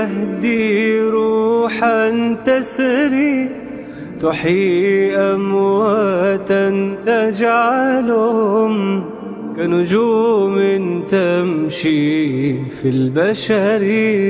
يهدي روحا تسري تحيي أمواتا تجعلهم كنجوم تمشي في البشر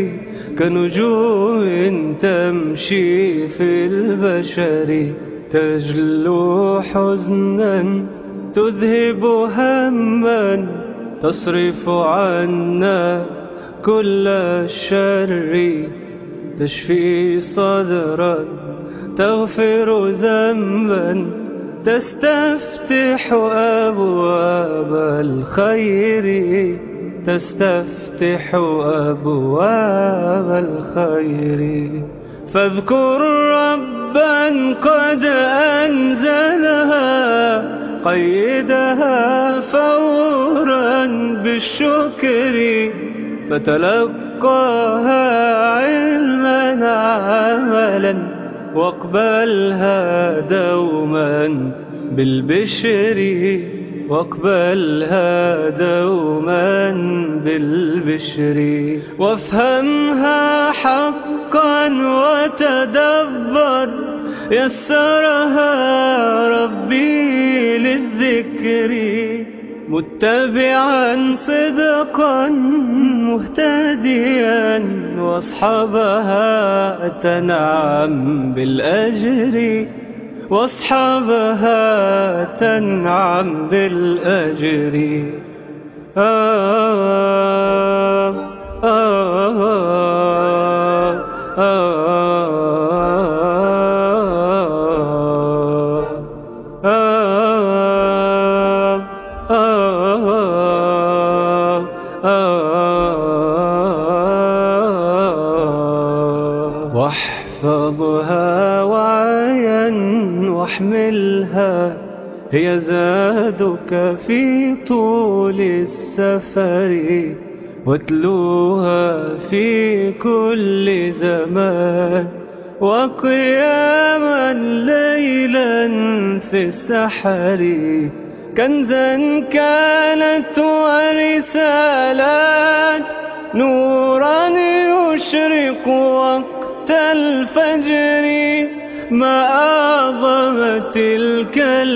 كنجوم تمشي في البشر تجلو حزنا تذهب هما تصرف عنا كل الشر تشفي صدرا تغفر ذنبا تستفتح أبواب الخير تستفتح أبواب الخير فاذكر ربا قد أنزلها قيدها فورا بالشكر فتلقاها علما عملا واقبلها دوما بالبشر واقبلها دوما بالبشر وافهمها حقا وتدبر يسرها ربي للذكر متبعا صدقا مهتديا واصحابها تنعم بالأجر واصحابها تنعم بالأجر آه آه آه واحفظها وعيا واحملها هي زادك في طول السفر واتلوها في كل زمان وقياما ليلا في السحر كنزا كانت ورسالات نورا يشرق وقت الفجر ما أعظم تلك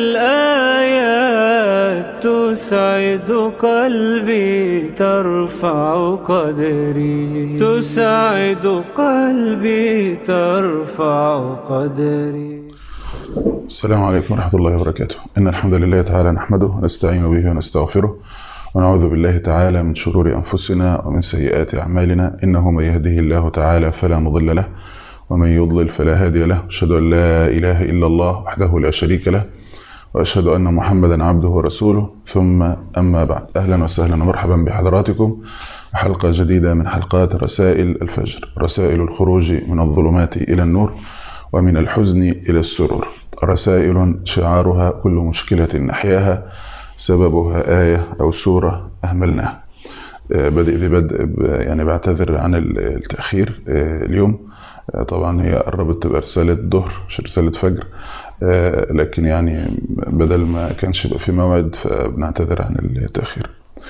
الآيات تسعد قلبي ترفع قدري تسعد قلبي ترفع قدري السلام عليكم ورحمة الله وبركاته إن الحمد لله تعالى نحمده ونستعين به ونستغفره ونعوذ بالله تعالى من شرور أنفسنا ومن سيئات أعمالنا إنه من يهده الله تعالى فلا مضل له ومن يضلل فلا هادي له أشهد أن لا إله إلا الله وحده لا شريك له وأشهد أن محمدا عبده ورسوله ثم أما بعد أهلا وسهلا ومرحبا بحضراتكم حلقة جديدة من حلقات رسائل الفجر رسائل الخروج من الظلمات إلى النور ومن الحزن إلى السرور رسائل شعارها كل مشكلة نحياها سببها آية أو سورة أهملناها بدء ذي بدء يعني بعتذر عن التأخير اليوم طبعا هي قربت تبقى رسالة ظهر مش رسالة فجر لكن يعني بدل ما كانش يبقى في موعد فبنعتذر عن التأخير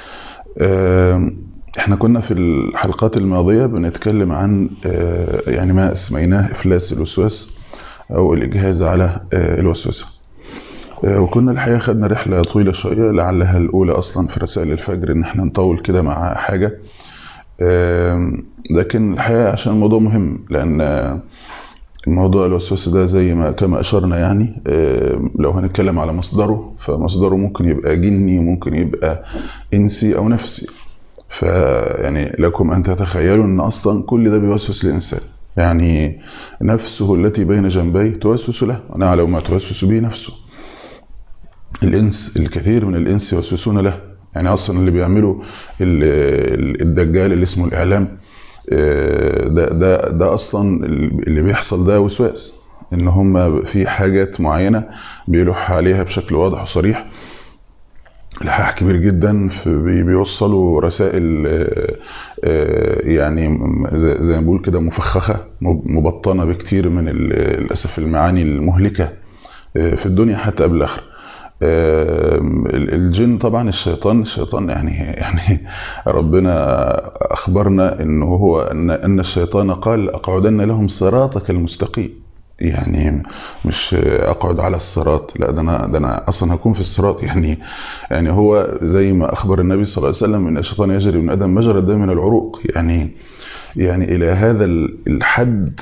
احنا كنا في الحلقات الماضية بنتكلم عن يعني ما اسميناه إفلاس الوسواس أو الإجهاز على الوسوسة وكنا الحقيقة خدنا رحلة طويلة شوية لعلها الأولى أصلا في رسائل الفجر إن احنا نطول كده مع حاجة لكن الحقيقة عشان الموضوع مهم لأن موضوع الوسوسة ده زي ما كما أشرنا يعني لو هنتكلم على مصدره فمصدره ممكن يبقى جني وممكن يبقى إنسي أو نفسي فيعني لكم أن تتخيلوا أن أصلا كل ده بيوسوس للإنسان يعني نفسه التي بين جنبيه توسوس له ونعلم ما توسوس به نفسه الإنس الكثير من الإنس يوسوسون له يعني أصلا اللي بيعملوا الدجال اللي اسمه الإعلام ده, ده, ده أصلا اللي بيحصل ده وسواس إن هم في حاجات معينة بيلوح عليها بشكل واضح وصريح لحاح كبير جدا بيوصلوا رسائل يعني زي ما بقول كده مفخخة مبطنة بكتير من للأسف المعاني المهلكة في الدنيا حتى قبل الآخرة الجن طبعا الشيطان الشيطان يعني يعني ربنا اخبرنا انه هو ان ان الشيطان قال اقعدن لهم صراطك المستقيم يعني مش اقعد على الصراط لا ده انا ده انا اصلا هكون في الصراط يعني يعني هو زي ما اخبر النبي صلى الله عليه وسلم ان الشيطان يجري من ادم مجرى الدم من العروق يعني يعني الى هذا الحد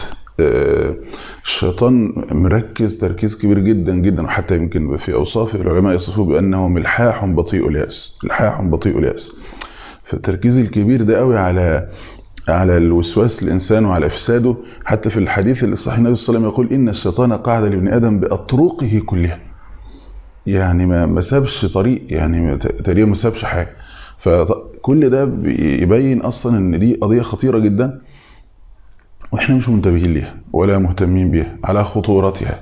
الشيطان مركز تركيز كبير جدا جدا وحتى يمكن في اوصافه العلماء يصفوه بانه ملحاح بطيء الياس ملحاح بطيء الياس فالتركيز الكبير ده قوي على على الوسواس الانسان وعلى افساده حتى في الحديث اللي صحيح النبي صلى الله عليه وسلم يقول ان الشيطان قعد لابن ادم باطرقه كلها يعني ما ما سابش طريق يعني تقريبا ما سابش حاجه فكل ده يبين اصلا ان دي قضيه خطيره جدا واحنا مش منتبهين ليها ولا مهتمين بيها على خطورتها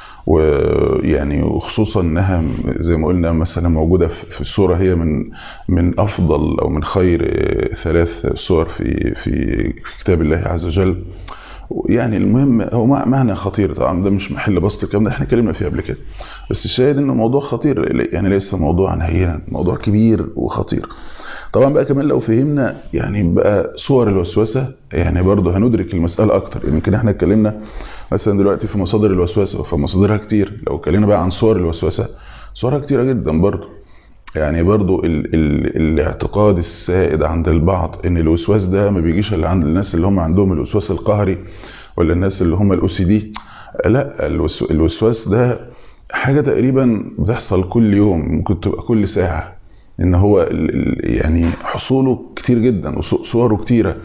ويعني وخصوصا انها زي ما قلنا مثلا موجوده في السوره هي من من افضل او من خير ثلاث سور في في كتاب الله عز وجل يعني المهم هو معنى خطير طبعا ده مش محل بسط الكلام ده احنا اتكلمنا فيه قبل كده بس الشاهد انه موضوع خطير يعني ليس موضوعا هينا موضوع كبير وخطير طبعا بقى كمان لو فهمنا يعني بقى صور الوسوسه يعني برضه هندرك المساله اكتر يمكن احنا اتكلمنا مثلا دلوقتي في مصادر الوسوسه فمصادرها كتير لو اتكلمنا بقى عن صور الوسوسه صورها كتيره جدا برضه يعني برضو ال ال الاعتقاد السائد عند البعض ان الوسواس ده ما بيجيش الا عند الناس اللي هم عندهم الوسواس القهري ولا الناس اللي هم الاو سي دي لا الوسواس ده حاجه تقريبا بتحصل كل يوم ممكن تبقى كل ساعه ان هو يعني حصوله كتير جدا وصوره كتيره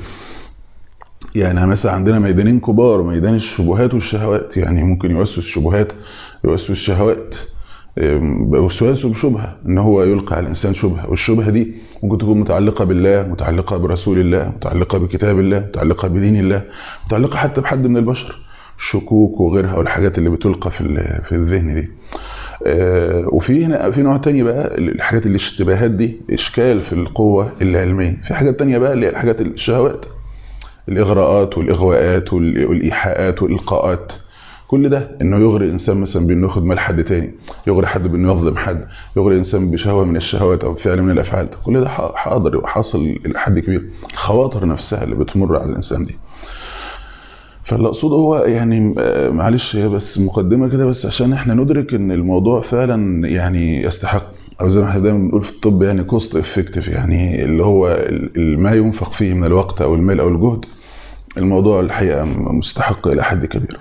يعني مثلا عندنا ميدانين كبار ميدان الشبهات والشهوات يعني ممكن يوسوس الشبهات يوسوس الشهوات وسواسه بشبهه ان هو يلقى على الانسان شبهه والشبهه دي ممكن تكون متعلقه بالله متعلقه برسول الله متعلقه بكتاب الله متعلقه بدين الله متعلقه حتى بحد من البشر الشكوك وغيرها والحاجات اللي بتلقى في في الذهن دي وفي هنا في نوع تاني بقى الحاجات الاشتباهات دي اشكال في القوه العلميه في حاجات تانية بقى اللي هي الحاجات الشهوات الاغراءات والاغواءات والايحاءات والالقاءات كل ده انه يغري الانسان مثلا بانه ياخد مال حد تاني يغري حد بانه يظلم حد يغري الانسان بشهوه من الشهوات او فعل من الافعال ده كل ده حاضر وحاصل الى حد كبير الخواطر نفسها اللي بتمر على الانسان دي فاللي اقصده هو يعني معلش هي بس مقدمه كده بس عشان احنا ندرك ان الموضوع فعلا يعني يستحق او زي ما احنا دايما بنقول في الطب يعني كوست افكتيف يعني اللي هو ما ينفق فيه من الوقت او المال او الجهد الموضوع الحقيقه مستحق الى حد كبير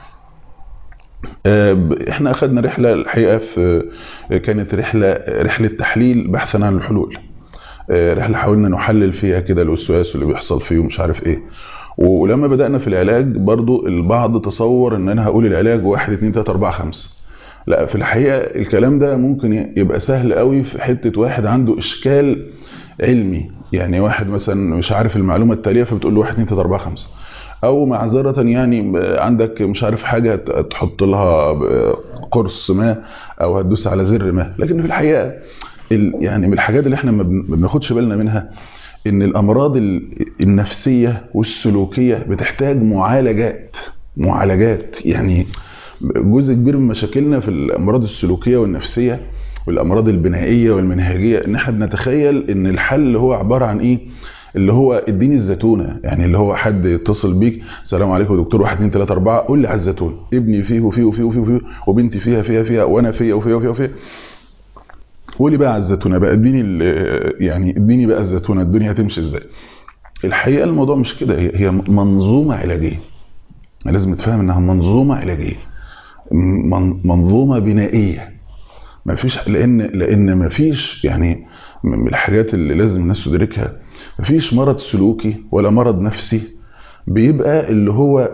احنا اخذنا رحله الحقيقه في كانت رحله رحله تحليل بحثا عن الحلول رحله حاولنا نحلل فيها كده الوسواس اللي بيحصل فيه ومش عارف ايه ولما بدانا في العلاج برضو البعض تصور ان انا هقول العلاج واحد اتنين تلاته اربعه خمسه لا في الحقيقه الكلام ده ممكن يبقى سهل قوي في حته واحد عنده اشكال علمي يعني واحد مثلا مش عارف المعلومه التاليه فبتقول له واحد اتنين تلاته اربعه خمسه او معذره يعني عندك مش عارف حاجه تحط لها قرص ما او هتدوس على زر ما لكن في الحقيقه يعني من الحاجات اللي احنا ما بناخدش بالنا منها ان الامراض النفسيه والسلوكيه بتحتاج معالجات معالجات يعني جزء كبير من مشاكلنا في الامراض السلوكيه والنفسيه والامراض البنائيه والمنهجيه ان احنا بنتخيل ان الحل هو عباره عن ايه اللي هو اديني الزيتونه يعني اللي هو حد يتصل بيك السلام عليكم يا دكتور 1 2 3 4 قول لي على الزيتون ابني فيه وفيه وفيه وفيه, وفيه وبنتي فيها فيها فيها وانا فيها وفيها وفيها وفيها قولي بقى على الزيتونه بقى اديني يعني اديني بقى الزيتونه الدنيا هتمشي ازاي الحقيقه الموضوع مش كده هي منظومه علاجيه لازم تفهم انها منظومه علاجيه منظومه بنائيه ما فيش لان لان ما فيش يعني من الحاجات اللي لازم الناس تدركها ما فيش مرض سلوكي ولا مرض نفسي بيبقى اللي هو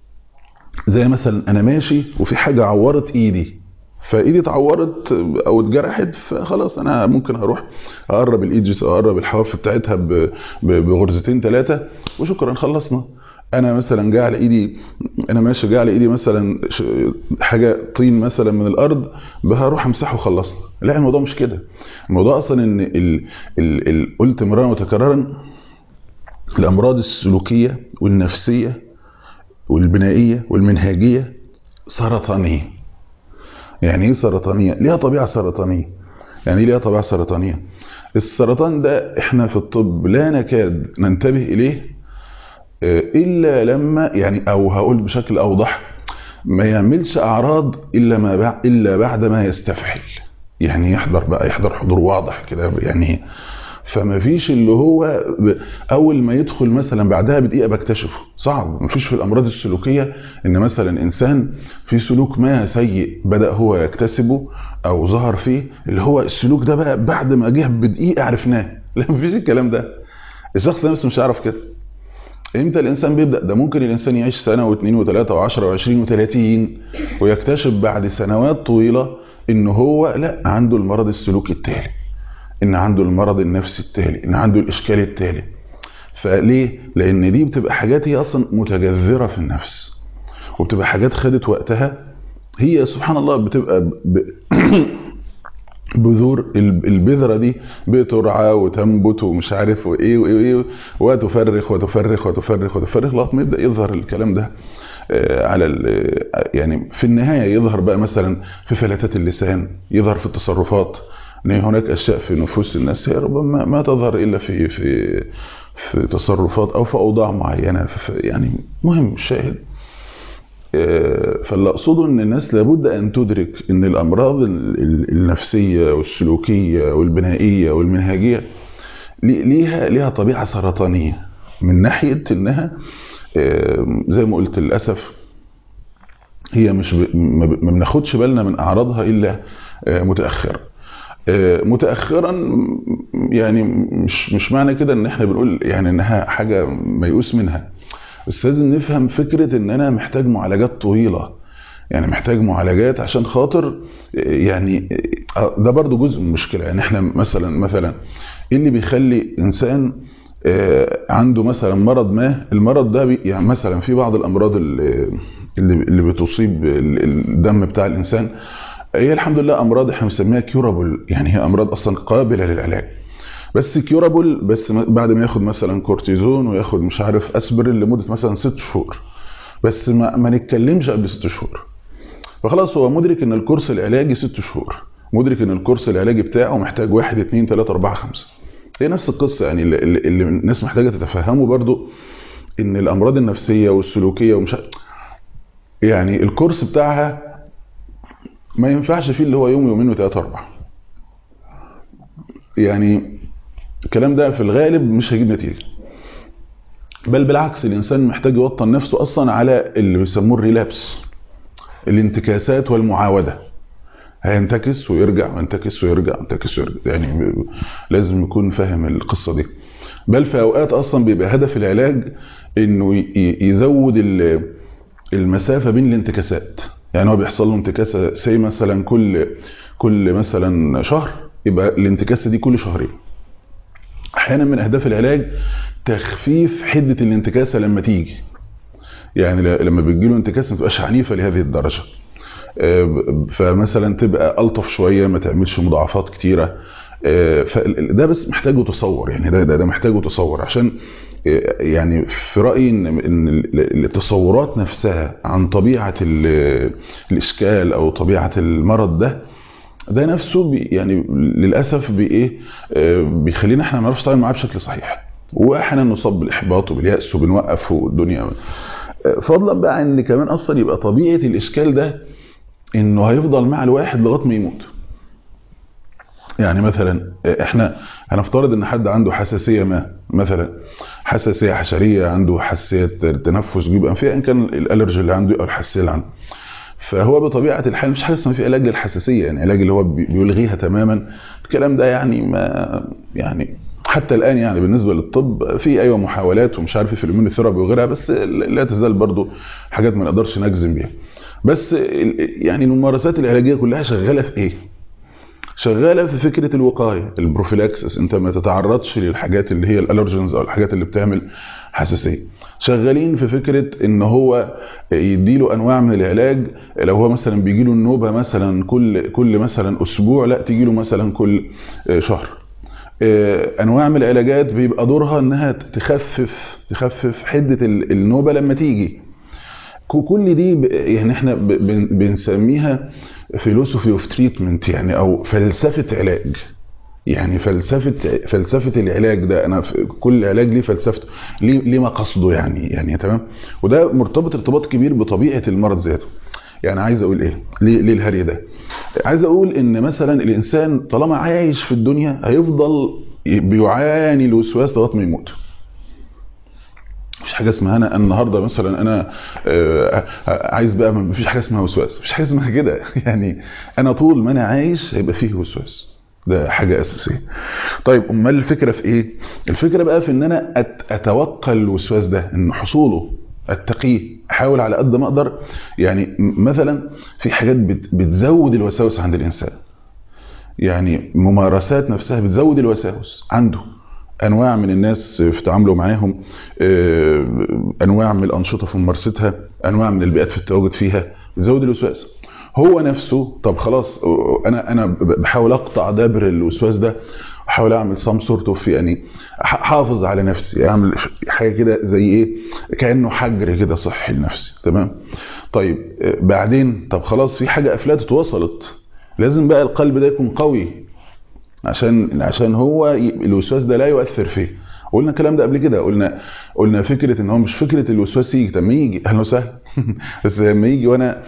زي مثلا انا ماشي وفي حاجه عورت ايدي فايدي اتعورت او اتجرحت فخلاص انا ممكن هروح اقرب الايدجز اقرب الحواف بتاعتها بغرزتين ثلاثه وشكرا خلصنا انا مثلا جه على ايدي انا ماشي جه على ايدي مثلا حاجه طين مثلا من الارض هروح امسحه وخلصنا لا الموضوع مش كده الموضوع اصلا ان ال ال ال قلت مرارا وتكرارا الامراض السلوكيه والنفسيه والبنائيه والمنهجيه سرطانيه يعني ايه سرطانيه ليها طبيعه سرطانيه يعني ليها طبيعه سرطانيه السرطان ده احنا في الطب لا نكاد ننتبه اليه الا لما يعني او هقول بشكل اوضح ما يعملش اعراض الا ما بعد الا بعد ما يستفحل يعني يحضر بقى يحضر حضور واضح كده يعني فما فيش اللي هو اول ما يدخل مثلا بعدها بدقيقه بكتشفه صعب ما فيش في الامراض السلوكيه ان مثلا انسان في سلوك ما سيء بدا هو يكتسبه او ظهر فيه اللي هو السلوك ده بقى بعد ما جه بدقيقه عرفناه لا ما فيش الكلام ده الشخص نفسه مش عارف كده امتى الانسان بيبدا ده ممكن الانسان يعيش سنه واثنين وثلاثه وعشرة وعشرين وثلاثين ويكتشف بعد سنوات طويله ان هو لا عنده المرض السلوكي التالي ان عنده المرض النفسي التالي ان عنده الاشكال التالي فليه لان دي بتبقى حاجات هي اصلا متجذره في النفس وبتبقى حاجات خدت وقتها هي سبحان الله بتبقى ب... بذور البذرة دي بترعى وتنبت ومش عارف وايه وايه, وإيه وتفرخ وتفرخ وتفرخ وتفرخ لغايه ما يبدا يظهر الكلام ده على يعني في النهايه يظهر بقى مثلا في فلتات اللسان يظهر في التصرفات ان هناك اشياء في نفوس الناس هي ربما ما تظهر الا في في في تصرفات او في اوضاع معينه يعني مهم الشاهد فاللي اقصده ان الناس لابد ان تدرك ان الامراض النفسيه والسلوكيه والبنائيه والمنهجيه ليها ليها طبيعه سرطانيه من ناحيه انها زي ما قلت للاسف هي مش ما بناخدش بالنا من اعراضها الا متاخرا متاخرا يعني مش مش معنى كده ان احنا بنقول يعني انها حاجه ميؤوس منها بس لازم نفهم فكره ان انا محتاج معالجات طويله يعني محتاج معالجات عشان خاطر يعني ده برضو جزء من المشكله يعني احنا مثلا مثلا ايه اللي بيخلي انسان عنده مثلا مرض ما المرض ده يعني مثلا في بعض الامراض اللي اللي بتصيب الدم بتاع الانسان هي الحمد لله امراض احنا بنسميها كيورابل يعني هي امراض اصلا قابله للعلاج بس كيورابل بس بعد ما ياخد مثلا كورتيزون وياخد مش عارف اسبرين لمده مثلا ست شهور بس ما, ما نتكلمش قبل ست شهور فخلاص هو مدرك ان الكورس العلاجي ست شهور مدرك ان الكورس العلاجي بتاعه محتاج واحد اتنين تلاته اربعه خمسه هي نفس القصه يعني اللي, اللي الناس محتاجه تتفهمه برضو ان الامراض النفسيه والسلوكيه ومش يعني الكورس بتاعها ما ينفعش فيه اللي هو يوم يومين وثلاثه اربعه يعني الكلام ده في الغالب مش هيجيب نتيجه بل بالعكس الانسان محتاج يوطن نفسه اصلا على اللي بيسموه الريلابس الانتكاسات والمعاوده هينتكس ويرجع وينتكس ويرجع وينتكس ويرجع يعني لازم يكون فاهم القصه دي بل في اوقات اصلا بيبقى هدف العلاج انه يزود المسافه بين الانتكاسات يعني هو بيحصل له انتكاسه زي مثلا كل كل مثلا شهر يبقى الانتكاسه دي كل شهرين احيانا من اهداف العلاج تخفيف حده الانتكاسه لما تيجي يعني لما بتجي له انتكاسه ما تبقاش عنيفه لهذه الدرجه فمثلا تبقى الطف شويه ما تعملش مضاعفات كتيره فده بس محتاجه تصور يعني ده ده, ده محتاجه تصور عشان يعني في رايي ان ان التصورات نفسها عن طبيعه الاشكال او طبيعه المرض ده ده نفسه بي يعني للاسف بايه بيخلينا احنا ما نعرفش نتعامل معاه بشكل صحيح واحيانا نصاب بالاحباط وبالياس وبنوقف والدنيا فضلا بقى ان كمان اصلا يبقى طبيعه الاشكال ده انه هيفضل مع الواحد لغايه ما يموت يعني مثلا احنا هنفترض ان حد عنده حساسيه ما مثلا حساسيه حشريه عنده حساسيه تنفس جيوب انفيه ان كان الالرجي اللي عنده او الحساسيه اللي عنده فهو بطبيعه الحال مش حاجه اسمها في علاج للحساسيه يعني علاج اللي هو بيلغيها تماما الكلام ده يعني ما يعني حتى الان يعني بالنسبه للطب في ايوه محاولات ومش عارف في الاميونوثيرابي وغيرها بس لا تزال برضو حاجات ما نقدرش نجزم بيها بس يعني الممارسات العلاجيه كلها شغاله في ايه شغاله في فكره الوقايه البروفيلاكسس انت ما تتعرضش للحاجات اللي هي الالرجنز او الحاجات اللي بتعمل حساسيه شغالين في فكره ان هو يديله انواع من العلاج لو هو مثلا بيجي له النوبه مثلا كل كل مثلا اسبوع لا تيجي له مثلا كل شهر انواع من العلاجات بيبقى دورها انها تخفف تخفف حده النوبه لما تيجي كل دي ب- يعني احنا ب- بن- بنسميها فيلوسوفي اوف تريتمنت يعني او فلسفه علاج يعني فلسفه فلسفه العلاج ده انا في كل علاج ليه فلسفته ليه ليه مقاصده يعني يعني تمام وده مرتبط ارتباط كبير بطبيعه المرض ذاته يعني عايز اقول ايه ليه ليه الهري ده عايز اقول ان مثلا الانسان طالما عايش في الدنيا هيفضل بيعاني الوسواس لغايه ما يموت مفيش حاجه اسمها انا النهارده مثلا انا آه، عايز بقى مفيش حاجه اسمها وسواس مفيش حاجه اسمها كده يعني انا طول ما انا عايش هيبقى فيه وسواس ده حاجه اساسيه طيب امال الفكره في ايه الفكره بقى في ان انا أت- اتوقع الوسواس ده ان حصوله اتقيه احاول على قد ما اقدر يعني م- مثلا في حاجات بت- بتزود الوساوس عند الانسان يعني ممارسات نفسها بتزود الوساوس عنده انواع من الناس في تعامله معاهم آه، انواع من الانشطه في ممارستها انواع من البيئات في التواجد فيها بتزود الوسواس هو نفسه طب خلاص آه، انا انا ب- بحاول اقطع دابر الوسواس ده احاول اعمل سام سورت اوف يعني ح- حافظ على نفسي اعمل حاجه كده زي ايه كانه حجر كده صحي لنفسي تمام طيب آه، بعدين طب خلاص في حاجه افلاتت وصلت لازم بقى القلب ده يكون قوي عشان عشان هو ي- الوسواس ده لا يؤثر فيه قلنا الكلام ده قبل كده قلنا قلنا فكره ان هو مش فكره الوسواس يجي طب ما يجي اهلا وسهلا بس لما يجي وانا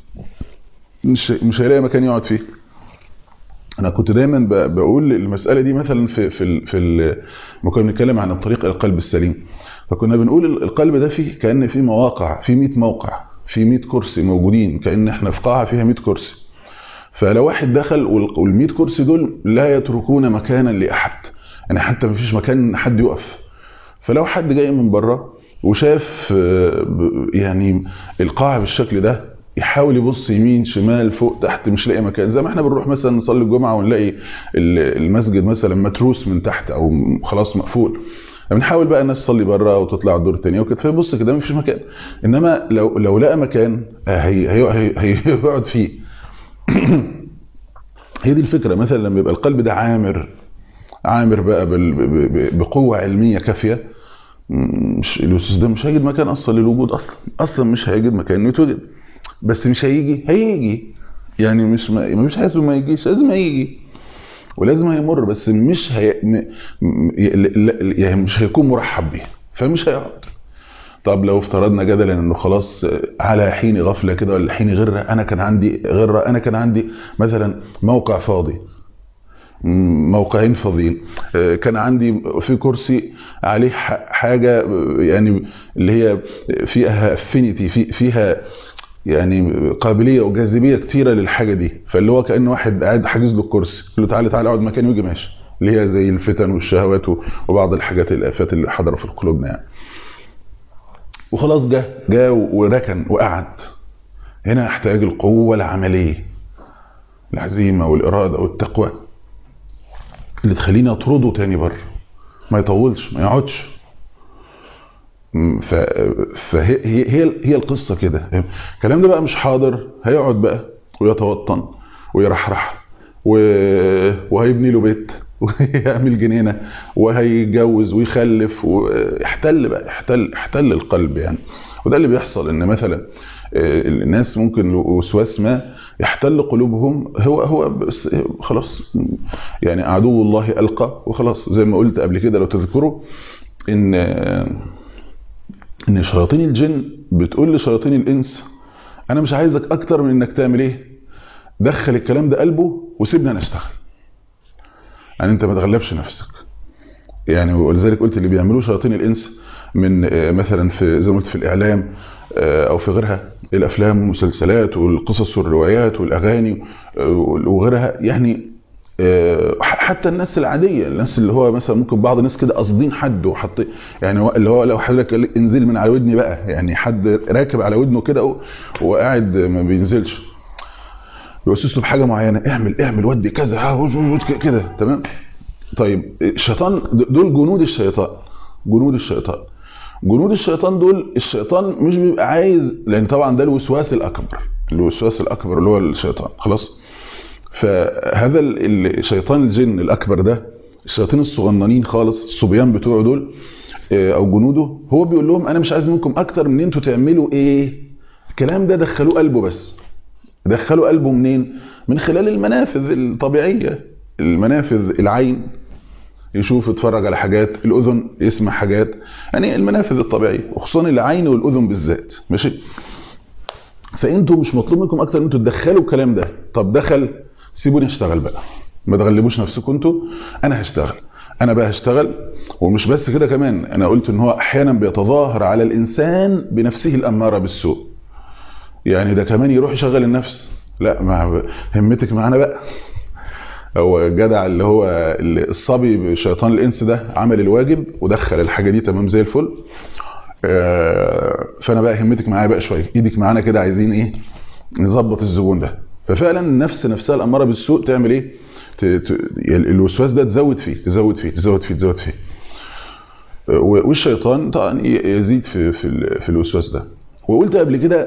مش مش هيلاقي مكان يقعد فيه انا كنت دايما ب- بقول المساله دي مثلا في في ال- في ال- لما كنا بنتكلم عن الطريق الى القلب السليم فكنا بنقول ال- القلب ده فيه كان فيه مواقع فيه 100 موقع فيه 100 كرسي موجودين كان احنا في قاعه فيها 100 كرسي فلو واحد دخل وال 100 كرسي دول لا يتركون مكانا لاحد يعني حتى ما فيش مكان حد يقف فلو حد جاي من بره وشاف آه، ب- يعني القاعه بالشكل ده يحاول يبص يمين شمال فوق تحت مش لاقي مكان زي ما احنا بنروح مثلا نصلي الجمعه ونلاقي ال- المسجد مثلا متروس من تحت او خلاص مقفول بنحاول بقى الناس تصلي بره وتطلع الدور الثاني وكده فيبص كده مفيش مكان انما لو لو لقى مكان آه، هي هي هي- هيقعد فيه هي دي الفكره مثلا لما يبقى القلب ده عامر عامر بقى بال- ب- ب- بقوه علميه كافيه م- مش الوسوس ده مش هيجد مكان اصلا للوجود اصلا اصلا مش هيجد مكان انه يتوجد بس مش هيجي هيجي يعني مش ما مش حاسس ما يجيش لازم هيجي ولازم هيمر بس مش هي م... م... ي- ل- يعني مش هيكون مرحب بيه فمش هيقعد طب لو افترضنا جدلا انه خلاص على حين غفله كده ولا حين غره انا كان عندي غره انا كان عندي مثلا موقع فاضي م- موقعين فاضيين آه، كان عندي في كرسي عليه ح- حاجه آه، يعني اللي هي فيها افينيتي في فيها يعني قابليه وجاذبيه كتيره للحاجه دي فاللي هو كان واحد قاعد حاجز له الكرسي قال له تعالى تعالى اقعد مكاني ويجي ماشي اللي هي زي الفتن والشهوات و- وبعض الحاجات الافات اللي حاضره في قلوبنا يعني وخلاص جه جه وركن وقعد هنا احتاج القوه العمليه العزيمه والاراده والتقوى اللي تخليني اطرده تاني بره ما يطولش ما يقعدش م، ف... فهي هي هي هي القصه كده الكلام ده بقى مش حاضر هيقعد بقى ويتوطن ويرحرح و... وهيبني له بيت وهيعمل جنينه وهيتجوز ويخلف ويحتل بقى يحتل يحتل القلب يعني وده اللي بيحصل ان مثلا آه، الناس ممكن وسواس ما يحتل قلوبهم هو هو بس خلاص يعني عدو الله القى وخلاص زي ما قلت قبل كده لو تذكروا ان ان شياطين الجن بتقول لشياطين الانس انا مش عايزك اكتر من انك تعمل ايه دخل الكلام ده قلبه وسيبنا نشتغل يعني انت ما تغلبش نفسك يعني ولذلك قلت اللي بيعملوه شياطين الانس من آه، مثلا في زي ما قلت في الاعلام آه، او في غيرها الافلام والمسلسلات والقصص والروايات والاغاني آه، وغيرها يعني آه، حتى الناس العاديه الناس اللي هو مثلا ممكن بعض الناس كده قاصدين حد وحاطين يعني هو- اللي هو لو حضرتك قال انزل من على ودني بقى يعني حد راكب على ودنه كده و- وقاعد ما بينزلش يوسوس له بحاجه معينه اعمل اعمل ودي كذا ها، وز- وز- كده تمام طيب الشيطان دول جنود الشيطان جنود الشيطان جنود الشيطان دول الشيطان مش بيبقى عايز لان طبعا ده الوسواس الاكبر الوسواس الاكبر اللي هو الشيطان خلاص فهذا ال- الشيطان الجن الاكبر ده الشياطين الصغننين خالص الصبيان بتوعه دول آه، او جنوده هو بيقول لهم انا مش عايز منكم اكتر من ان انتوا تعملوا ايه الكلام ده دخلوه قلبه بس دخلوا قلبه منين من خلال المنافذ الطبيعية المنافذ العين يشوف يتفرج على حاجات الأذن يسمع حاجات يعني المنافذ الطبيعية وخصوصا العين والأذن بالذات ماشي فانتوا مش مطلوب منكم اكتر ان انتوا تدخلوا الكلام ده طب دخل سيبوني اشتغل بقى ما تغلبوش نفسكم انتوا انا هشتغل انا بقى هشتغل ومش بس كده كمان انا قلت ان هو احيانا بيتظاهر على الانسان بنفسه الاماره بالسوء يعني ده كمان يروح يشغل النفس لا مع همتك معانا بقى هو الجدع اللي هو الصبي شيطان الانس ده عمل الواجب ودخل الحاجه دي تمام زي الفل فانا بقى همتك معايا بقى شويه ايدك معانا كده عايزين ايه نظبط الزبون ده ففعلا النفس نفسها الاماره بالسوء تعمل ايه ت... ت... الوسواس ده تزود فيه تزود فيه تزود فيه تزود فيه والشيطان طبعا يزيد في في, في الوسواس ده وقلت قبل كده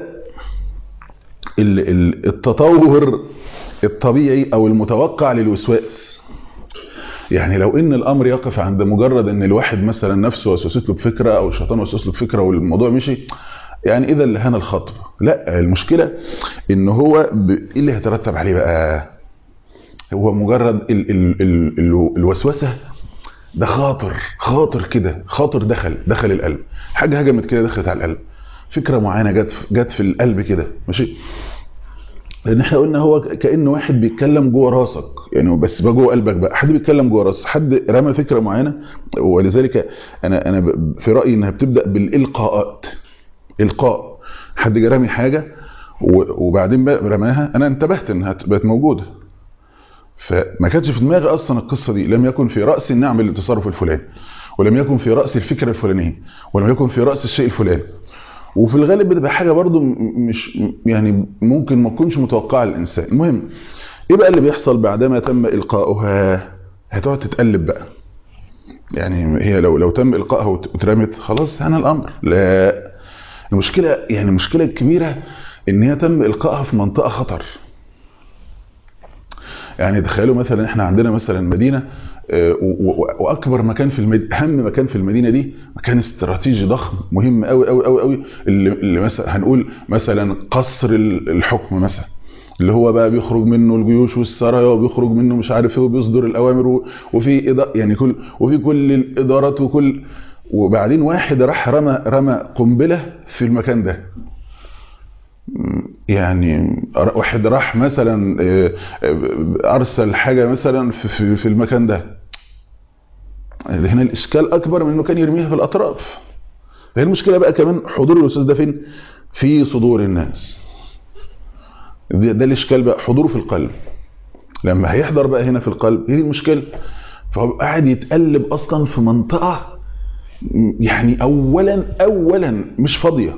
التطور الطبيعي او المتوقع للوسواس يعني لو ان الامر يقف عند مجرد ان الواحد مثلا نفسه وسوست له بفكره او الشيطان وسوس له بفكره والموضوع مشي يعني اذا اللي هنا الخطب لا المشكله ان هو ب... ايه اللي هيترتب عليه بقى هو مجرد ال... ال... ال... ال... الوسوسه ده خاطر خاطر كده خاطر دخل دخل القلب حاجه هجمت كده دخلت على القلب فكره معينه جت جت في القلب كده ماشي لان احنا قلنا هو كان واحد بيتكلم جوه راسك يعني بس بقى جوه قلبك بقى حد بيتكلم جوه راسك حد رمى فكره معينه ولذلك انا انا في رايي انها بتبدا بالالقاءات القاء حد جه رامي حاجه وبعدين رماها انا انتبهت انها بقت موجوده فما كانتش في دماغي اصلا القصه دي لم يكن في راسي ان اعمل التصرف الفلاني ولم يكن في راسي الفكره الفلانيه ولم يكن في راسي الشيء الفلاني وفي الغالب بتبقى حاجه برضو مش يعني ممكن ما تكونش متوقعه للانسان المهم ايه بقى اللي بيحصل بعدما تم القاؤها هتقعد تتقلب بقى يعني هي لو لو تم القائها واترمت خلاص هنا الامر لا المشكله يعني المشكله الكبيره ان هي تم القائها في منطقه خطر يعني تخيلوا مثلا احنا عندنا مثلا مدينه واكبر مكان في المدينه اهم مكان في المدينه دي مكان استراتيجي ضخم مهم قوي قوي قوي قوي اللي, اللي مثلا هنقول مثلا قصر الحكم مثلا اللي هو بقى بيخرج منه الجيوش والسرايا وبيخرج منه مش عارف ايه وبيصدر الاوامر وفي إضاء يعني كل وفي كل الادارات وكل وبعدين واحد راح رمى رمى قنبله في المكان ده يعني واحد راح مثلا ارسل حاجه مثلا في في المكان ده هنا الاشكال اكبر من انه كان يرميها في الاطراف هي المشكله بقى كمان حضور الاستاذ ده فين في صدور الناس ده الاشكال بقى حضوره في القلب لما هيحضر بقى هنا في القلب هي دي المشكله فهو قاعد يتقلب اصلا في منطقه يعني اولا اولا مش فاضيه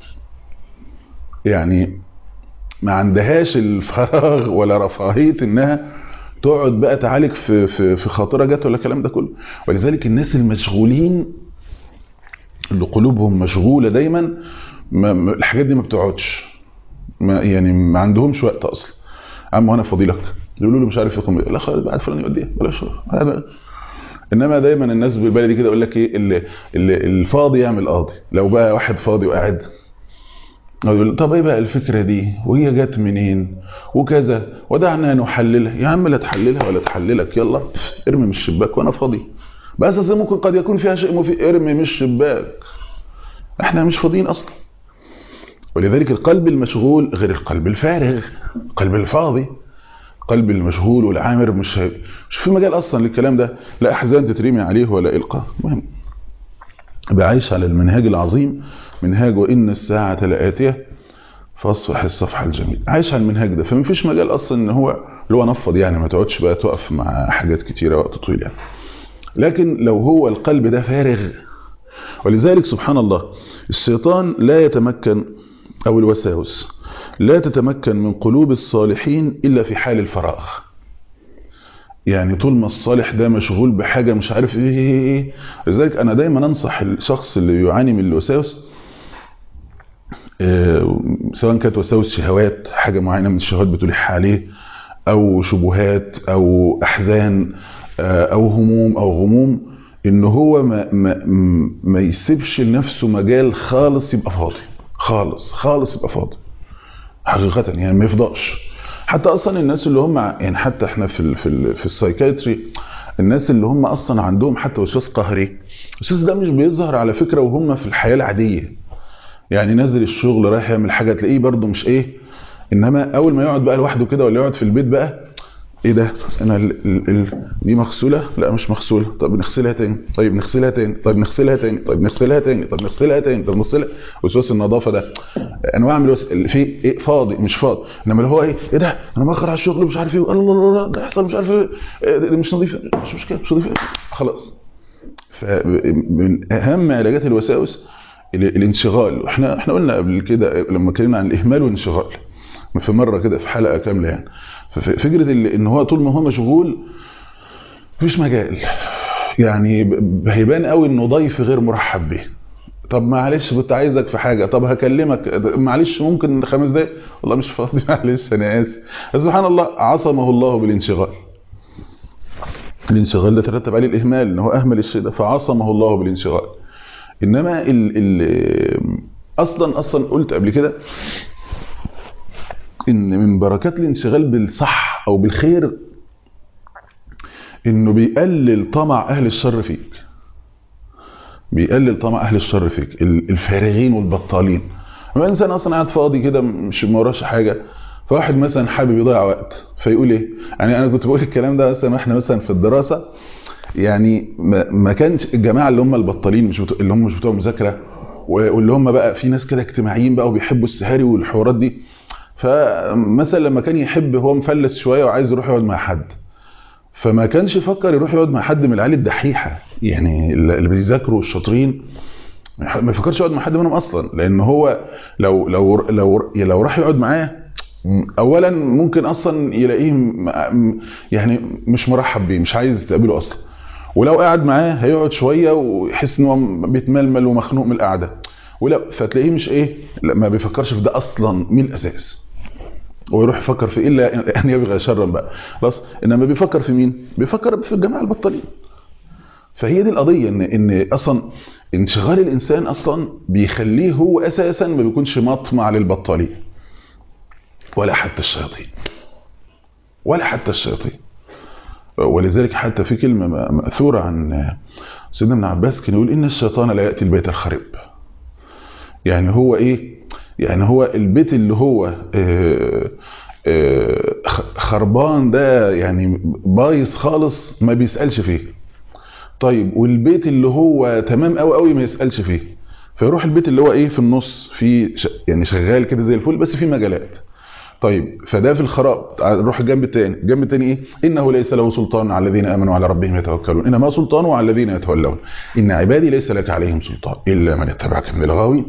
يعني ما عندهاش الفراغ ولا رفاهيه انها تقعد بقى تعالج في في في خاطره جت ولا الكلام ده كله ولذلك الناس المشغولين اللي قلوبهم مشغوله دايما ما الحاجات دي ما بتقعدش ما يعني ما عندهمش وقت اصلا عم انا فاضي لك يقولوا له مش عارف يقوم لا خلاص بعد فلان يوديها بلاش انما دايما الناس بالبلدي كده يقول لك ايه اللي, اللي الفاضي يعمل قاضي لو بقى واحد فاضي وقاعد يقول طب ايه بقى الفكره دي وهي جت منين وكذا ودعنا نحللها يا عم لا تحللها ولا تحللك يلا ارمي من الشباك وانا فاضي بس ممكن قد يكون فيها شيء مفيد ارمي من الشباك احنا مش فاضيين اصلا ولذلك القلب المشغول غير القلب الفارغ القلب الفاضي القلب المشغول والعامر مش مش في مجال اصلا للكلام ده لا احزان تترمي عليه ولا القاء المهم بعيش على المنهاج العظيم منهاج وان الساعه لاتيه فاصفح الصفحه الجميل عايش على المنهاج ده فما فيش مجال اصلا ان هو اللي هو نفض يعني ما تقعدش بقى تقف مع حاجات كتيره وقت طويل يعني لكن لو هو القلب ده فارغ ولذلك سبحان الله الشيطان لا يتمكن او الوساوس لا تتمكن من قلوب الصالحين الا في حال الفراغ يعني طول ما الصالح ده مشغول بحاجة مش عارف ايه ايه ايه لذلك انا دايما انصح الشخص اللي يعاني من الوساوس إيه سواء كانت وساوس شهوات حاجة معينة من الشهوات بتلح عليه او شبهات او احزان او هموم او غموم ان هو ما, ما, ما يسيبش لنفسه مجال خالص يبقى فاضي خالص خالص يبقى فاضي حقيقه يعني ما يفضاش حتى اصلا الناس اللي هم يعني حتى احنا في ال في ال في السايكايتري الناس اللي هم اصلا عندهم حتى وسواس قهري الوسواس ده مش بيظهر على فكره وهم في الحياه العاديه يعني نازل الشغل رايح يعمل حاجه تلاقيه برده مش ايه انما اول ما يقعد بقى لوحده كده ولا يقعد في البيت بقى ايه ده انا ال ال ال دي مغسوله لا مش مغسوله طب نغسلها تاني طيب نغسلها تاني طيب نغسلها تاني طيب نغسلها تاني طب نغسلها تاني طب نغسلها وسواس النظافه ده انواع من الوس... في ايه فاضي مش فاضي انما اللي هو ايه ايه ده انا مأخر على الشغل مش عارف ايه الله الله الله ده يحصل مش عارف ايه دي مش نظيفه مش مشكله مش نظيفه خلاص فمن اهم علاجات الوساوس الانشغال احنا احنا قلنا قبل كده لما اتكلمنا عن الاهمال والانشغال في مره كده في حلقه كامله يعني ففكره ان هو طول ما هو مشغول مفيش مجال يعني هيبان قوي انه ضيف غير مرحب به طب معلش كنت عايزك في حاجه طب هكلمك معلش ممكن خمس دقايق والله مش فاضي معلش انا اسف سبحان الله عصمه الله بالانشغال الانشغال ده ترتب عليه الاهمال ان هو اهمل الشيء ده فعصمه الله بالانشغال انما ال ال اصلا اصلا قلت قبل كده ان من بركات الانشغال بالصح او بالخير انه بيقلل طمع اهل الشر فيك بيقلل طمع اهل الشر فيك الفارغين والبطالين لما انسان اصلا قاعد فاضي كده مش ما وراش حاجه فواحد مثلا حابب يضيع وقت فيقول ايه يعني انا كنت بقول الكلام ده مثلا واحنا مثلا في الدراسه يعني ما كانش الجماعه اللي هم البطالين مش بتوع اللي هم مش بتوع مذاكره واللي هم بقى في ناس كده اجتماعيين بقى وبيحبوا السهاري والحوارات دي فمثلا لما كان يحب هو مفلس شويه وعايز يروح يقعد مع حد فما كانش يفكر يروح يقعد مع حد من العيال الدحيحه يعني اللي بيذاكروا الشاطرين ما يفكرش يقعد مع حد منهم اصلا لان هو لو لو لو لو راح يقعد معاه اولا ممكن اصلا يلاقيه يعني مش مرحب بيه مش عايز تقابله اصلا ولو قاعد معاه هيقعد شويه ويحس ان هو بيتململ ومخنوق من القعده ولا فتلاقيه مش ايه لا ما بيفكرش في ده اصلا من الاساس ويروح يفكر في الا ان يبغى شرا بقى خلاص انما بيفكر في مين بيفكر في الجماعه البطالين فهي دي القضيه ان ان اصلا انشغال الانسان اصلا بيخليه هو اساسا ما بيكونش مطمع للبطالين ولا حتى الشياطين ولا حتى الشياطين ولذلك حتى في كلمه ماثوره عن سيدنا ابن عباس كان يقول ان الشيطان لا ياتي البيت الخرب يعني هو ايه يعني هو البيت اللي هو آآ آآ خربان ده يعني بايظ خالص ما بيسالش فيه طيب والبيت اللي هو تمام قوي قوي ما يسالش فيه فيروح البيت اللي هو ايه في النص في يعني شغال كده زي الفل بس في مجالات طيب فده في الخراب نروح الجنب الثاني الجنب الثاني ايه انه ليس له سلطان على الذين امنوا على ربهم يتوكلون انما سلطانه على الذين يتولون ان عبادي ليس لك عليهم سلطان الا من اتبعك من الغاوين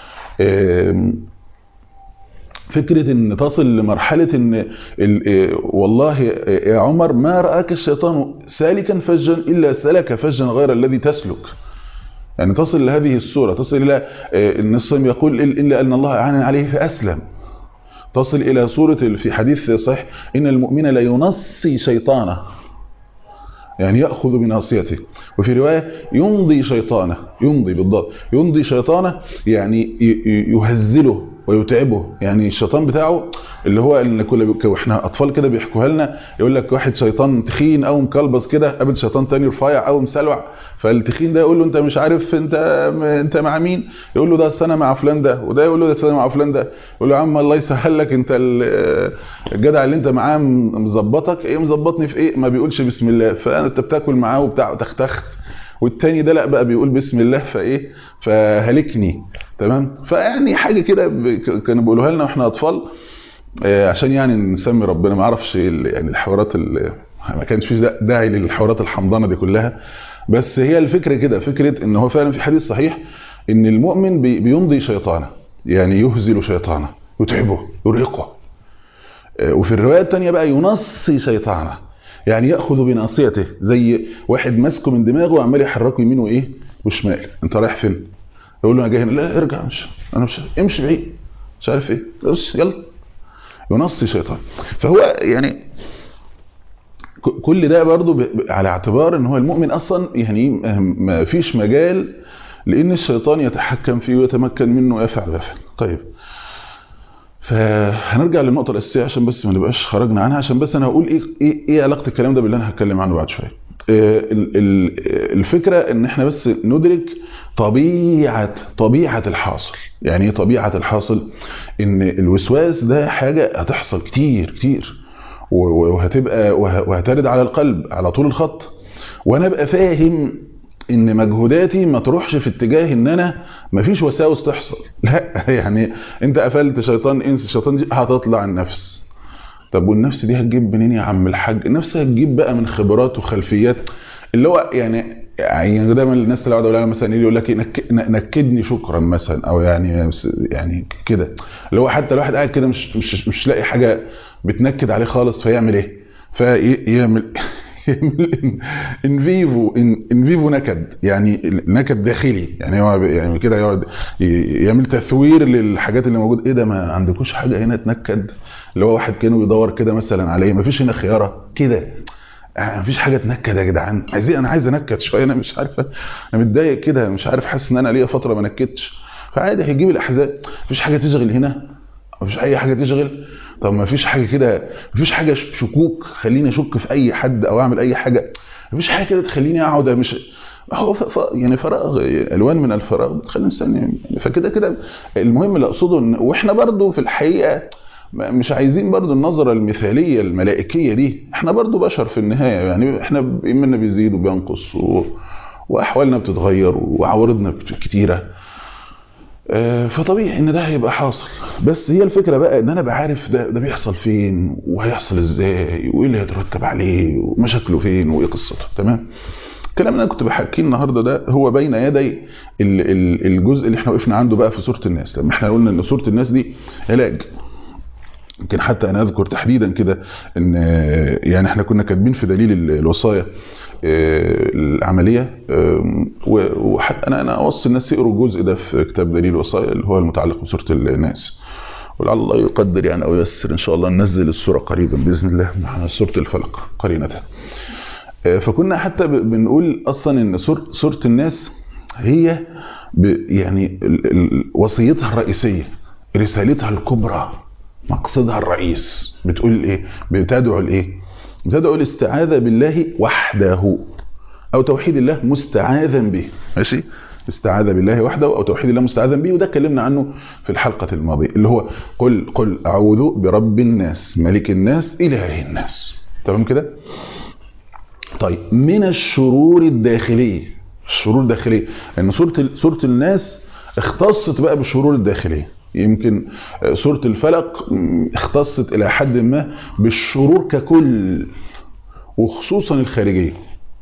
فكرة ان تصل لمرحلة ان والله يا عمر ما رآك الشيطان سالكا فجا الا سلك فجا غير الذي تسلك يعني تصل لهذه الصورة تصل الى ان الصيم يقول الا ان الله اعان عليه فاسلم تصل الى صورة في حديث صحيح ان المؤمن لا ينصي شيطانه يعني يأخذ بناصيته وفي رواية يمضي شيطانه يمضي بالضبط يمضي شيطانه يعني يهزله ويتعبه يعني الشيطان بتاعه اللي هو اللي كل واحنا اطفال كده بيحكوها لنا يقول لك واحد شيطان تخين او مكلبص كده قابل شيطان تاني رفيع او مسلوع فالتخين ده يقول له انت مش عارف انت انت مع مين يقول له ده انا مع فلان ده وده يقول له ده انا مع فلان ده يقول له يا عم الله يسهل لك انت الجدع اللي انت معاه مظبطك ايه مظبطني في ايه ما بيقولش بسم الله فانت بتاكل معاه وبتاع تختخت والتاني ده لا بقى بيقول بسم الله فايه فهلكني تمام فيعني حاجه كده كانوا بيقولوها لنا واحنا اطفال عشان يعني نسمي ربنا ما اعرفش يعني الحوارات ما كانش في داعي للحوارات الحمضانه دي كلها بس هي الفكره كده فكره ان هو فعلا في حديث صحيح ان المؤمن بيمضي شيطانه يعني يهزل شيطانه يتعبه يرهقه وفي الروايه الثانيه بقى ينصي شيطانه يعني ياخذ بناصيته زي واحد ماسكه من دماغه وعمال يحركه يمين وايه وشمال انت رايح فين يقول له انا جاي هنا لا ارجع مش انا مش امشي بعيد مش عارف ايه بص يلا ينصي شيطان فهو يعني كل ده برضه على اعتبار ان هو المؤمن اصلا يعني ما فيش مجال لان الشيطان يتحكم فيه ويتمكن منه ويفعل ويفعل طيب فهنرجع للنقطه الاساسيه عشان بس ما نبقاش خرجنا عنها عشان بس انا هقول ايه ايه, إيه علاقه الكلام ده باللي انا هتكلم عنه بعد شويه الفكره ان احنا بس ندرك طبيعه طبيعه الحاصل يعني ايه طبيعه الحاصل ان الوسواس ده حاجه هتحصل كتير كتير وهتبقى وهترد على القلب على طول الخط وانا ابقى فاهم ان مجهوداتي ما تروحش في اتجاه ان انا مفيش وساوس تحصل لا يعني انت قفلت شيطان انس الشيطان دي هتطلع النفس طب والنفس دي هتجيب منين يا عم الحاج النفس هتجيب بقى من خبرات وخلفيات اللي هو يعني يعني دايما الناس اللي قاعده مثلا يقول لك نك... نكدني شكرا مثلا او يعني يعني كده اللي هو حتى الواحد قاعد كده مش مش مش لاقي حاجه بتنكد عليه خالص فيعمل ايه؟ فيعمل يعمل ان فيفو ان فيفو نكد يعني نكد داخلي يعني هو يعني كده يقعد يعمل تثوير للحاجات اللي موجوده ايه ده ما عندكوش حاجه هنا تنكد اللي هو واحد كانوا بيدور كده مثلا عليه ما فيش هنا خياره كده ما فيش حاجه تنكد يا جدعان عايزين انا عايز انكد شويه انا مش عارف انا متضايق كده مش عارف حاسس ان انا ليا فتره ما نكدتش فعادي هيجيب الاحزان مفيش حاجه تشغل هنا مفيش اي حاجه تشغل طب ما فيش حاجه كده مفيش حاجه شكوك خليني اشك في اي حد او اعمل اي حاجه مفيش حاجه كده تخليني اقعد مش هو ف... يعني فراغ الوان من الفراغ بتخلي الانسان يعني فكده كده المهم اللي اقصده ان واحنا برضو في الحقيقه مش عايزين برضو النظرة المثالية الملائكية دي احنا برضو بشر في النهاية يعني احنا ايماننا بيزيد وبينقص و... واحوالنا بتتغير وعوارضنا كتيرة فطبيعي ان ده هيبقى حاصل بس هي الفكره بقى ان انا بعرف ده ده بيحصل فين وهيحصل ازاي وايه اللي هيترتب عليه ومشاكله فين وايه قصته تمام الكلام اللي انا كنت بحكيه النهارده ده هو بين يدي الجزء اللي احنا وقفنا عنده بقى في سوره الناس لما احنا قلنا ان سوره الناس دي علاج يمكن حتى انا اذكر تحديدا كده ان يعني احنا كنا كاتبين في دليل الوصايا العمليه وحتى انا انا اوصي الناس يقروا الجزء ده في كتاب دليل الوصايا اللي هو المتعلق بسوره الناس ولعل الله يقدر يعني او ييسر ان شاء الله ننزل السوره قريبا باذن الله مع سوره الفلق قرينتها فكنا حتى بنقول اصلا ان سوره الناس هي يعني وصيتها الرئيسيه رسالتها الكبرى مقصدها الرئيس بتقول ايه بتدعو لايه بتدعو الاستعاذة بالله وحده او توحيد الله مستعاذا به ماشي استعاذ بالله وحده او توحيد الله مستعاذا به وده اتكلمنا عنه في الحلقة الماضية اللي هو قل قل اعوذ برب الناس ملك الناس اله الناس تمام كده طيب من الشرور الداخلية الشرور الداخلية ان سورة سورة الناس اختصت بقى بالشرور الداخليه يمكن سورة الفلق اختصت إلى حد ما بالشرور ككل وخصوصا الخارجية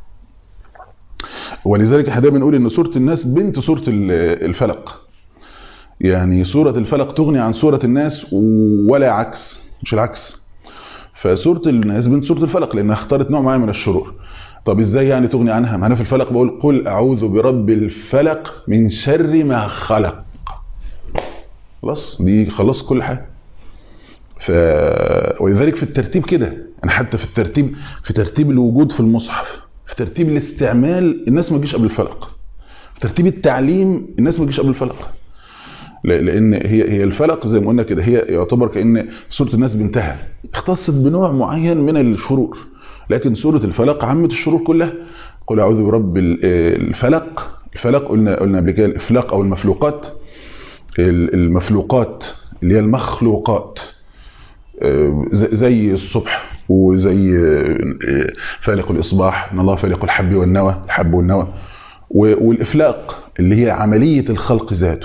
ولذلك احنا دايما بنقول ان سورة الناس بنت سورة الفلق يعني سورة الفلق تغني عن سورة الناس ولا عكس مش العكس فسورة الناس بنت سورة الفلق لانها اختارت نوع معين من الشرور طب ازاي يعني تغني عنها معنا في الفلق بقول قل اعوذ برب الفلق من شر ما خلق خلاص دي خلص كل حاجه ف ولذلك في الترتيب كده انا حتى في الترتيب في ترتيب الوجود في المصحف في ترتيب الاستعمال الناس ما تجيش قبل الفلق في ترتيب التعليم الناس ما تجيش قبل الفلق لان هي هي الفلق زي ما قلنا كده هي يعتبر كان سوره الناس بنتها اختصت بنوع معين من الشرور لكن سوره الفلق عمت الشرور كلها قل اعوذ برب الفلق الفلق قلنا قلنا قبل كده الافلاق او المفلوقات المفلوقات اللي هي المخلوقات زي الصبح وزي فالق الإصباح إن الله فالق الحب والنوى الحب والنوى والإفلاق اللي هي عملية الخلق ذاته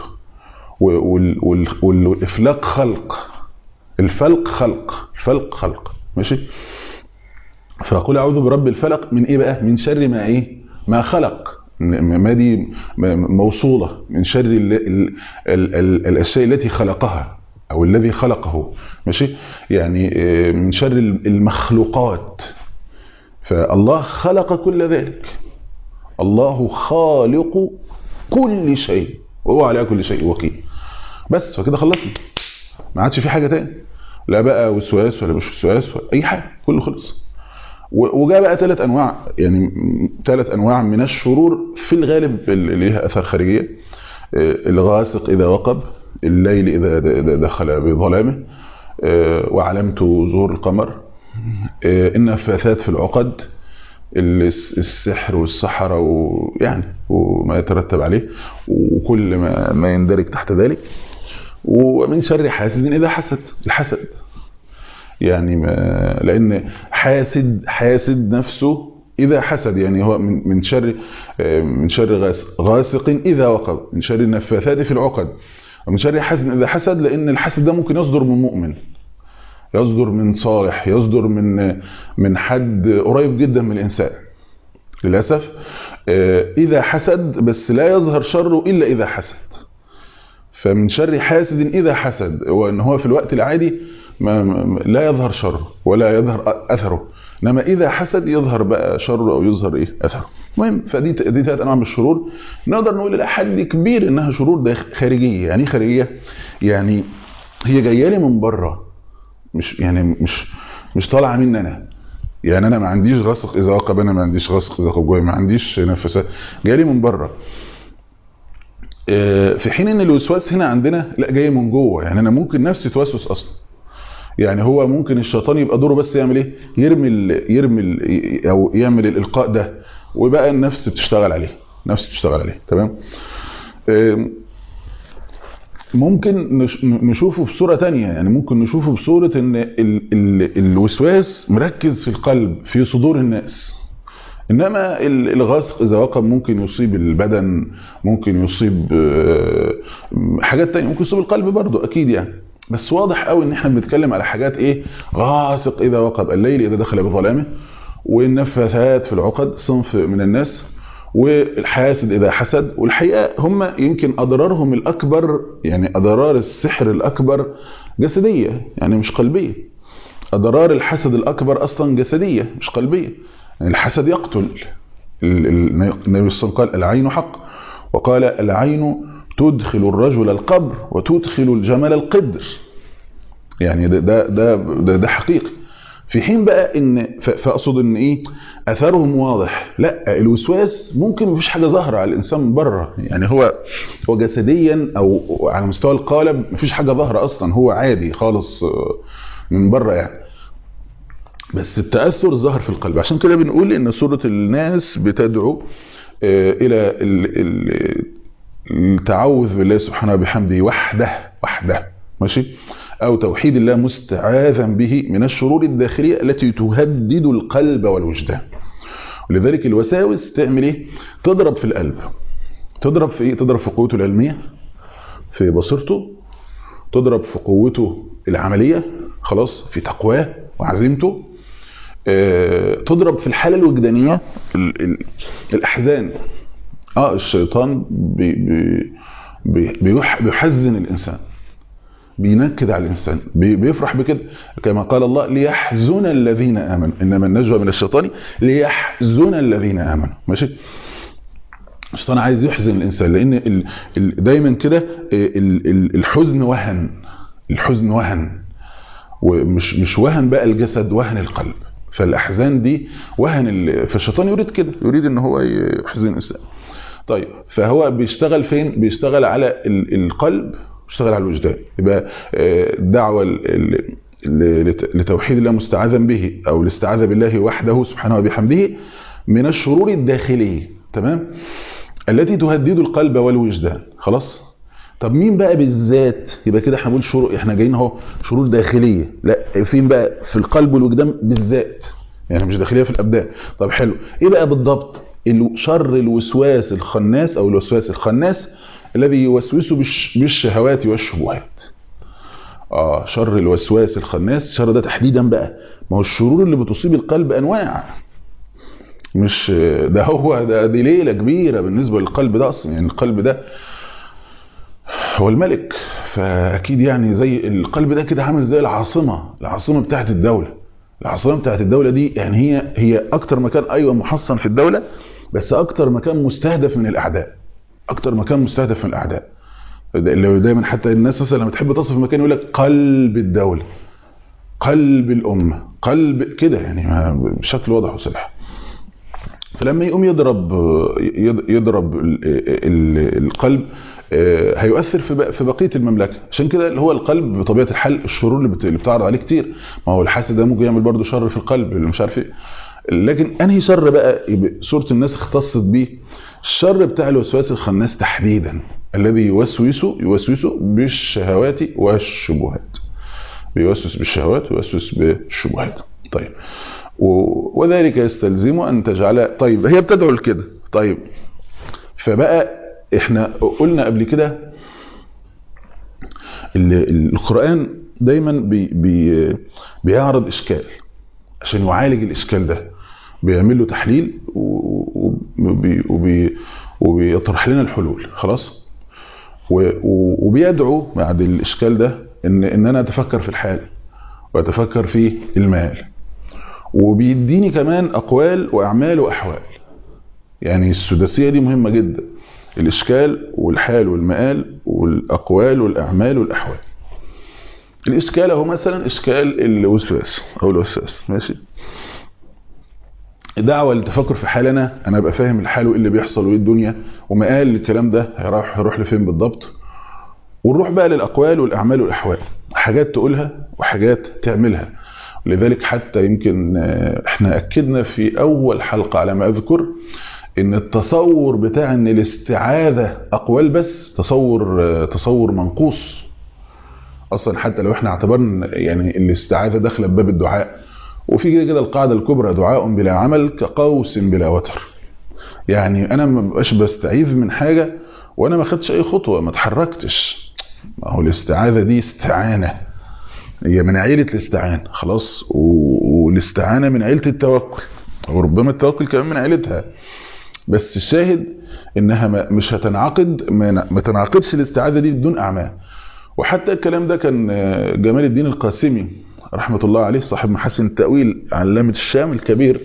والإفلاق خلق الفلق خلق الفلق خلق ماشي فأقول أعوذ برب الفلق من إيه بقى من شر ما إيه ما خلق ما دي موصولة من شر ال ال ال الأشياء التي خلقها أو الذي خلقه ماشي يعني من شر المخلوقات فالله خلق كل ذلك الله خالق كل شيء وهو على كل شيء وكيل بس فكده خلصنا ما عادش في حاجة تاني لا بقى وسواس ولا مش وسواس ولا أي حاجة كله خلص وجاء بقى ثلاث انواع يعني ثلاث انواع من الشرور في الغالب اللي ليها اثار خارجيه الغاسق اذا وقب الليل اذا دخل بظلامه وعلامه ظهور القمر النفاثات في العقد السحر والسحرة ويعني وما يترتب عليه وكل ما, ما يندرج تحت ذلك ومن شر حاسد إذا حسد الحسد يعني ما لأن حاسد حاسد نفسه إذا حسد يعني هو من من شر من شر غاسق إذا وقب من شر النفاثات في العقد ومن شر حاسد إذا حسد لأن الحسد ده ممكن يصدر من مؤمن يصدر من صالح يصدر من من حد قريب جدا من الإنسان للأسف إذا حسد بس لا يظهر شره إلا إذا حسد فمن شر حاسد إذا حسد وأن هو في الوقت العادي ما لا يظهر شره ولا يظهر أثره إنما إذا حسد يظهر بقى شره أو يظهر إيه أثره المهم فدي دي ثلاث أنواع من الشرور نقدر نقول إلى حد كبير إنها شرور ده خارجية يعني خارجية يعني هي جاية لي من بره مش يعني مش مش طالعه مني انا يعني انا ما عنديش غسق اذا وقب انا ما عنديش غسق اذا وقب جوايا ما عنديش نفسات جاي من بره في حين ان الوسواس هنا عندنا لا جاي من جوه يعني انا ممكن نفسي توسوس اصلا يعني هو ممكن الشيطان يبقى دوره بس يعمل ايه يرمي ال يرمي ال او يعمل الالقاء ده وبقى النفس بتشتغل عليه نفس بتشتغل عليه تمام ممكن نشوفه بصورة تانية يعني ممكن نشوفه بصورة ان ال ال الوسواس مركز في القلب في صدور الناس انما الغسق اذا وقب ممكن يصيب البدن ممكن يصيب حاجات تانية ممكن يصيب القلب برضو اكيد يعني بس واضح قوي ان احنا بنتكلم على حاجات ايه غاسق اذا وقب الليل اذا دخل بظلامه والنفاثات في العقد صنف من الناس والحاسد إذا حسد والحقيقة هم يمكن أضرارهم الأكبر يعني أضرار السحر الأكبر جسدية يعني مش قلبية أضرار الحسد الأكبر أصلا جسدية مش قلبية يعني الحسد يقتل النبي صلى الله عليه وسلم قال العين حق وقال العين تدخل الرجل القبر وتدخل الجمل القدر يعني ده ده ده, ده, ده حقيقي في حين بقى ان فاقصد ان ايه اثرهم واضح لا الوسواس ممكن مفيش حاجه ظاهره على الانسان من بره يعني هو هو جسديا او على مستوى القالب مفيش حاجه ظاهره اصلا هو عادي خالص من بره يعني بس التاثر ظهر في القلب عشان كده بنقول ان سوره الناس بتدعو الى التعوذ بالله سبحانه وبحمده وحده وحده ماشي أو توحيد الله مستعاذا به من الشرور الداخلية التي تهدد القلب والوجدان ولذلك الوساوس تعمل ايه تضرب في القلب تضرب في ايه تضرب في قوته العلمية في بصيرته تضرب في قوته العملية خلاص في تقواه وعزيمته اه تضرب في الحالة الوجدانية ال ال الأحزان اه الشيطان بي بي بيحزن الإنسان بينكد على الإنسان بيفرح بكده كما قال الله ليحزن الذين آمنوا إنما النجوى من الشيطان ليحزن الذين آمنوا ماشي الشيطان عايز يحزن الإنسان لأن ال ال دايما كده ال ال الحزن وهن الحزن وهن ومش مش وهن بقى الجسد وهن القلب فالأحزان دي وهن فالشيطان يريد كده يريد ان هو يحزن الإنسان طيب فهو بيشتغل فين بيشتغل على القلب اشتغل على الوجدان يبقى الدعوة لتوحيد الله مستعاذا به او الاستعاذة بالله وحده سبحانه وبحمده من الشرور الداخلية تمام التي تهدد القلب والوجدان خلاص طب مين بقى بالذات يبقى كده احنا بنقول شرور احنا جايين اهو شرور داخلية لا فين بقى في القلب والوجدان بالذات يعني مش داخلية في الابدان طب حلو ايه بقى بالضبط شر الوسواس الخناس او الوسواس الخناس الذي يوسوس بالشهوات والشبهات اه شر الوسواس الخناس شر ده تحديدا بقى ما هو الشرور اللي بتصيب القلب انواع مش ده هو ده دي ليله كبيره بالنسبه للقلب ده اصلا يعني القلب ده هو الملك فاكيد يعني زي القلب ده كده عامل زي العاصمه العاصمه بتاعه الدوله العاصمه بتاعه الدوله دي يعني هي هي اكتر مكان ايوه محصن في الدوله بس اكتر مكان مستهدف من الاعداء اكتر مكان مستهدف من الاعداء اللي دايما حتى الناس مثلا لما تحب تصف مكان يقول لك قلب الدوله قلب الامه قلب كده يعني بشكل واضح وصريح فلما يقوم يضرب يضرب القلب هيؤثر في في بقيه المملكه عشان كده اللي هو القلب بطبيعه الحال الشرور اللي بتعرض عليه كتير ما هو الحاسد ده ممكن يعمل برضه شر في القلب اللي مش عارف ايه لكن انهي شر بقى سوره الناس اختصت بيه الشر بتاع الوسواس الخناس تحديدا الذي يوسوس يوسوس بالشهوات والشبهات بيوسوس بالشهوات ويوسوس بالشبهات طيب وذلك يستلزم ان تجعل طيب هي بتدعو لكده طيب فبقى احنا قلنا قبل كده القرآن دايما بي بي بيعرض اشكال عشان يعالج الاشكال ده بيعمل له تحليل وبي وبي وبيطرح لنا الحلول خلاص وبيدعو بعد الاشكال ده ان ان انا اتفكر في الحال واتفكر في المال وبيديني كمان اقوال واعمال واحوال يعني السداسيه دي مهمه جدا الاشكال والحال والمآل والاقوال والاعمال والاحوال الاشكال اهو مثلا اشكال الوسواس او الوسواس ماشي دعوة للتفكر في حال انا انا ابقى فاهم الحال وايه اللي بيحصل وايه الدنيا ومقال الكلام ده هيروح هيروح لفين بالضبط ونروح بقى للاقوال والاعمال والاحوال حاجات تقولها وحاجات تعملها لذلك حتى يمكن احنا اكدنا في اول حلقة على ما اذكر ان التصور بتاع ان الاستعاذة اقوال بس تصور تصور منقوص اصلا حتى لو احنا اعتبرنا يعني الاستعاذة داخله بباب الدعاء وفي كده كده القاعدة الكبرى دعاء بلا عمل كقوس بلا وتر يعني انا ما ببقاش بستعيذ من حاجة وانا ما خدتش اي خطوة ما اتحركتش ما هو الاستعاذة دي استعانة هي من عيلة الاستعانة خلاص والاستعانة من عيلة التوكل وربما التوكل كمان من عيلتها بس الشاهد انها مش هتنعقد ما تنعقدش الاستعاذة دي بدون اعمال وحتى الكلام ده كان جمال الدين القاسمي رحمة الله عليه صاحب محاسن التأويل علامة الشام الكبير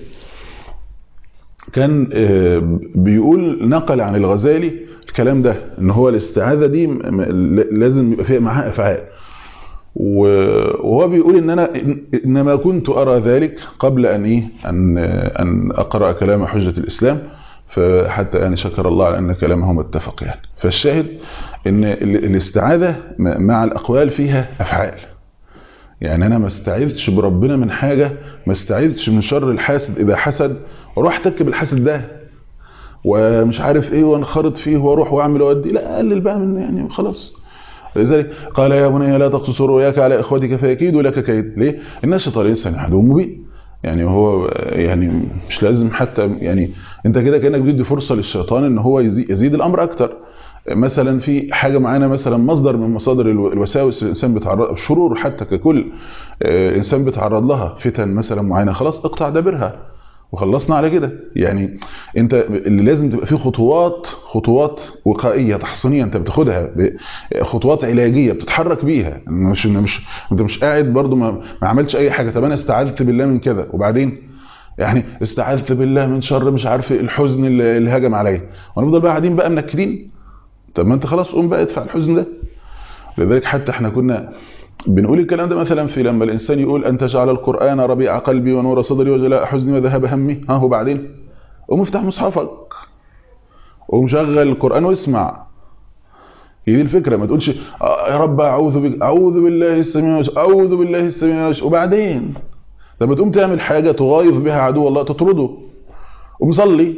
كان بيقول نقل عن الغزالي الكلام ده ان هو الاستعاذة دي لازم يبقى فيها معاها افعال وهو بيقول ان انا انما كنت ارى ذلك قبل ان ايه ان ان اقرا كلام حجة الاسلام فحتى يعني شكر الله على ان كلامه متفق يعني فالشاهد ان الاستعاذة مع الاقوال فيها افعال يعني انا ما استعيذتش بربنا من حاجة ما استعيذتش من شر الحاسد اذا حسد واروح احتك بالحاسد ده ومش عارف ايه وانخرط فيه واروح واعمل وادي لا اقلل بقى من يعني خلاص لذلك قال يا بني لا تقصص رؤياك على اخوتك فيكيدوا لك كيد ليه الناس شيطان الانسان عدو مبين يعني هو يعني مش لازم حتى يعني انت كده كانك بتدي فرصه للشيطان ان هو يزيد, يزيد الامر اكتر مثلا في حاجه معانا مثلا مصدر من مصادر الوساوس الانسان بيتعرض الشرور حتى ككل انسان بيتعرض لها فتن مثلا معينه خلاص اقطع دابرها وخلصنا على كده يعني انت اللي لازم تبقى فيه خطوات خطوات وقائيه تحصينيه انت بتاخدها خطوات علاجيه بتتحرك بيها مش مش انت مش قاعد برضو ما, ما عملتش اي حاجه طب انا استعذت بالله من كذا وبعدين يعني استعذت بالله من شر مش عارف الحزن اللي هجم عليا ونفضل بقى قاعدين بقى منكدين طب ما انت خلاص قوم بقى ادفع الحزن ده لذلك حتى احنا كنا بنقول الكلام ده مثلا في لما الإنسان يقول أن تجعل القرآن ربيع قلبي ونور صدري وجلاء حزني وذهب همي ها هو بعدين قوم افتح مصحفك قوم شغل القرآن واسمع هي دي الفكرة ما تقولش يا رب أعوذ بك أعوذ بالله السميع أعوذ بالله السميع وبعدين لما تقوم تعمل حاجة تغايظ بها عدو الله تطرده قوم صلي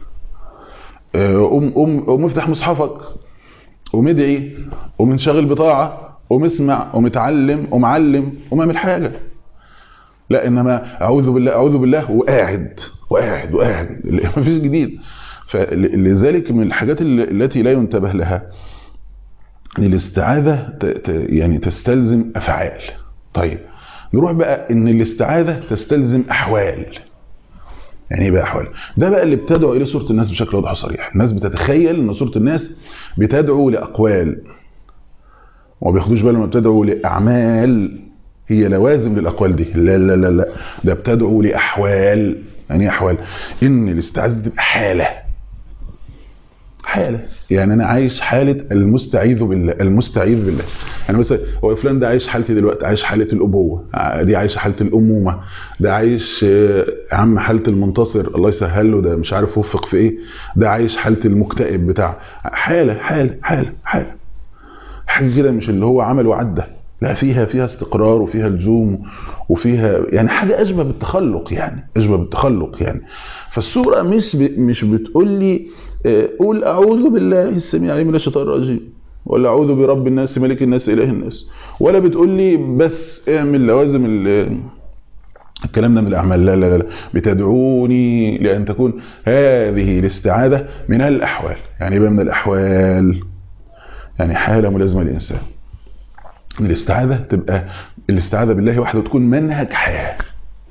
قوم قوم قوم افتح مصحفك قوم ادعي قوم انشغل بطاعه ومسمع ومتعلم ومعلم وما حاجة لا انما اعوذ بالله اعوذ بالله وقاعد وقاعد وقاعد ما فيش جديد فلذلك من الحاجات التي لا ينتبه لها ان الاستعاذة يعني تستلزم افعال طيب نروح بقى ان الاستعاذة تستلزم احوال يعني ايه بقى احوال ده بقى اللي بتدعو اليه سوره الناس بشكل واضح وصريح الناس بتتخيل ان سوره الناس بتدعو لاقوال وما بياخدوش بالهم بتدعو لاعمال هي لوازم للاقوال دي لا لا لا لا ده بتدعو لاحوال يعني ايه احوال ان الاستعاذه تبقى حاله حاله يعني انا عايش حاله المستعيذ بالله المستعيذ بالله يعني مثلا هو فلان ده عايش حالتي دلوقتي عايش حاله الابوه دي عايش حاله الامومه ده عايش عم حاله المنتصر الله يسهل له ده مش عارف وفق في ايه ده عايش حاله المكتئب بتاع حاله حاله حاله حاله حاجه كده مش اللي هو عمل وعدى لا فيها فيها استقرار وفيها لزوم وفيها يعني حاجه اشبه بالتخلق يعني اشبه بالتخلق يعني فالسوره مش ب... مش بتقول لي قول اعوذ بالله السميع العليم من الشيطان الرجيم ولا اعوذ برب الناس ملك الناس اله الناس ولا بتقول لي بس اعمل لوازم الكلام ده من الاعمال لا لا لا بتدعوني لان تكون هذه الاستعاذه من الاحوال يعني يبقى من الاحوال يعني حاله ملازمه للانسان الاستعاذه تبقى الاستعاذه بالله وحده تكون منهج حياه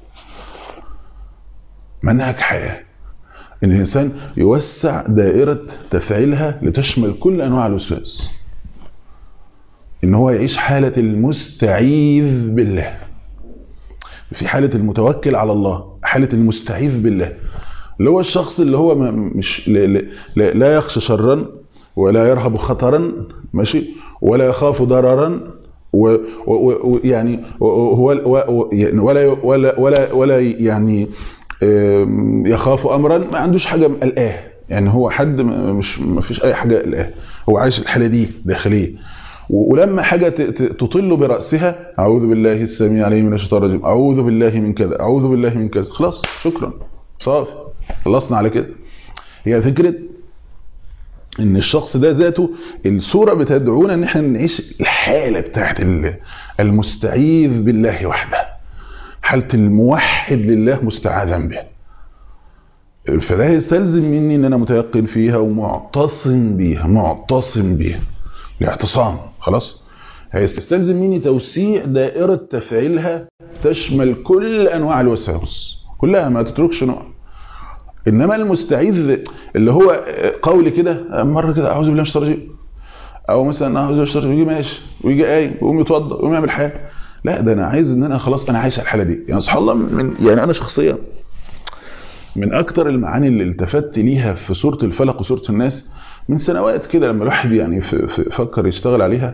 منهج حياه ان الانسان يوسع دائره تفعيلها لتشمل كل انواع الوسواس ان هو يعيش حاله المستعيذ بالله في حاله المتوكل على الله حاله المستعيذ بالله اللي هو الشخص اللي هو مش لا, لا, لا يخشى شرا ولا يرهب خطرا ماشي ولا يخاف ضررا ويعني هو ولا ولا ولا ولا يعني يخاف امرا ما عندوش حاجه مقلقاه يعني هو حد مش ما فيش اي حاجه قلقاه هو عايش الحاله دي داخليه ولما حاجه تطل براسها اعوذ بالله السميع العليم من الشيطان الرجيم اعوذ بالله من كذا اعوذ بالله من كذا خلاص شكرا صافي خلصنا على كده هي فكره ان الشخص ده ذاته الصوره بتدعونا ان احنا نعيش الحاله بتاعت المستعيذ بالله وحده حاله الموحد لله مستعاذا به فده يستلزم مني ان انا متيقن فيها ومعتصم بيها معتصم بيها الاعتصام خلاص هيستلزم مني توسيع دائره تفعيلها تشمل كل انواع الوساوس كلها ما تتركش نوع انما المستعيذ اللي هو قول كده مره كده اعوذ بالله من الشيطان الرجيم او مثلا اعوذ بالله من الشيطان الرجيم يجي ماشي ويجي قايم ويقوم يتوضا ويقوم يعمل حاجه لا ده انا عايز ان انا خلاص انا عايش الحاله دي يعني سبحان الله من يعني انا شخصيا من اكتر المعاني اللي التفت ليها في سوره الفلق وسوره الناس من سنوات كده لما الواحد يعني فكر يشتغل عليها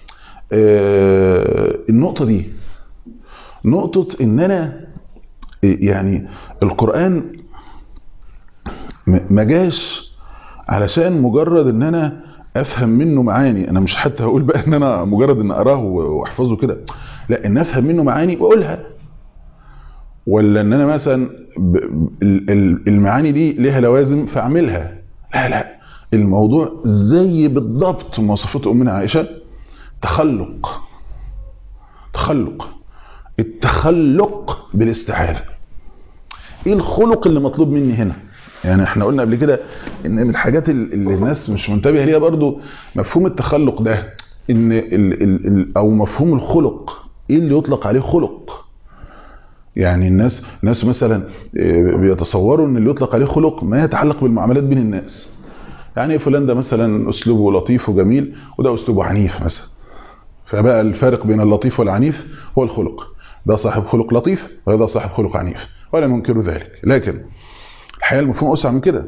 النقطه دي نقطه ان انا يعني القران ما جاش علشان مجرد ان انا افهم منه معاني انا مش حتى هقول بقى ان انا مجرد ان اقراه واحفظه كده لا ان افهم منه معاني واقولها ولا ان انا مثلا المعاني دي ليها لوازم فاعملها لا لا الموضوع زي بالضبط مواصفات امنا عائشه تخلق تخلق التخلق بالاستعاذه ايه الخلق اللي مطلوب مني هنا يعني احنا قلنا قبل كده ان من الحاجات اللي الناس مش منتبهه ليها برضو مفهوم التخلق ده ان ال ال ال او مفهوم الخلق ايه اللي يطلق عليه خلق يعني الناس ناس مثلا بيتصوروا ان اللي يطلق عليه خلق ما يتعلق بالمعاملات بين الناس يعني فلان ده مثلا اسلوبه لطيف وجميل وده اسلوبه عنيف مثلا فبقى الفارق بين اللطيف والعنيف هو الخلق ده صاحب خلق لطيف وهذا صاحب خلق عنيف ولا ننكر ذلك لكن الحقيقه المفهوم اوسع من كده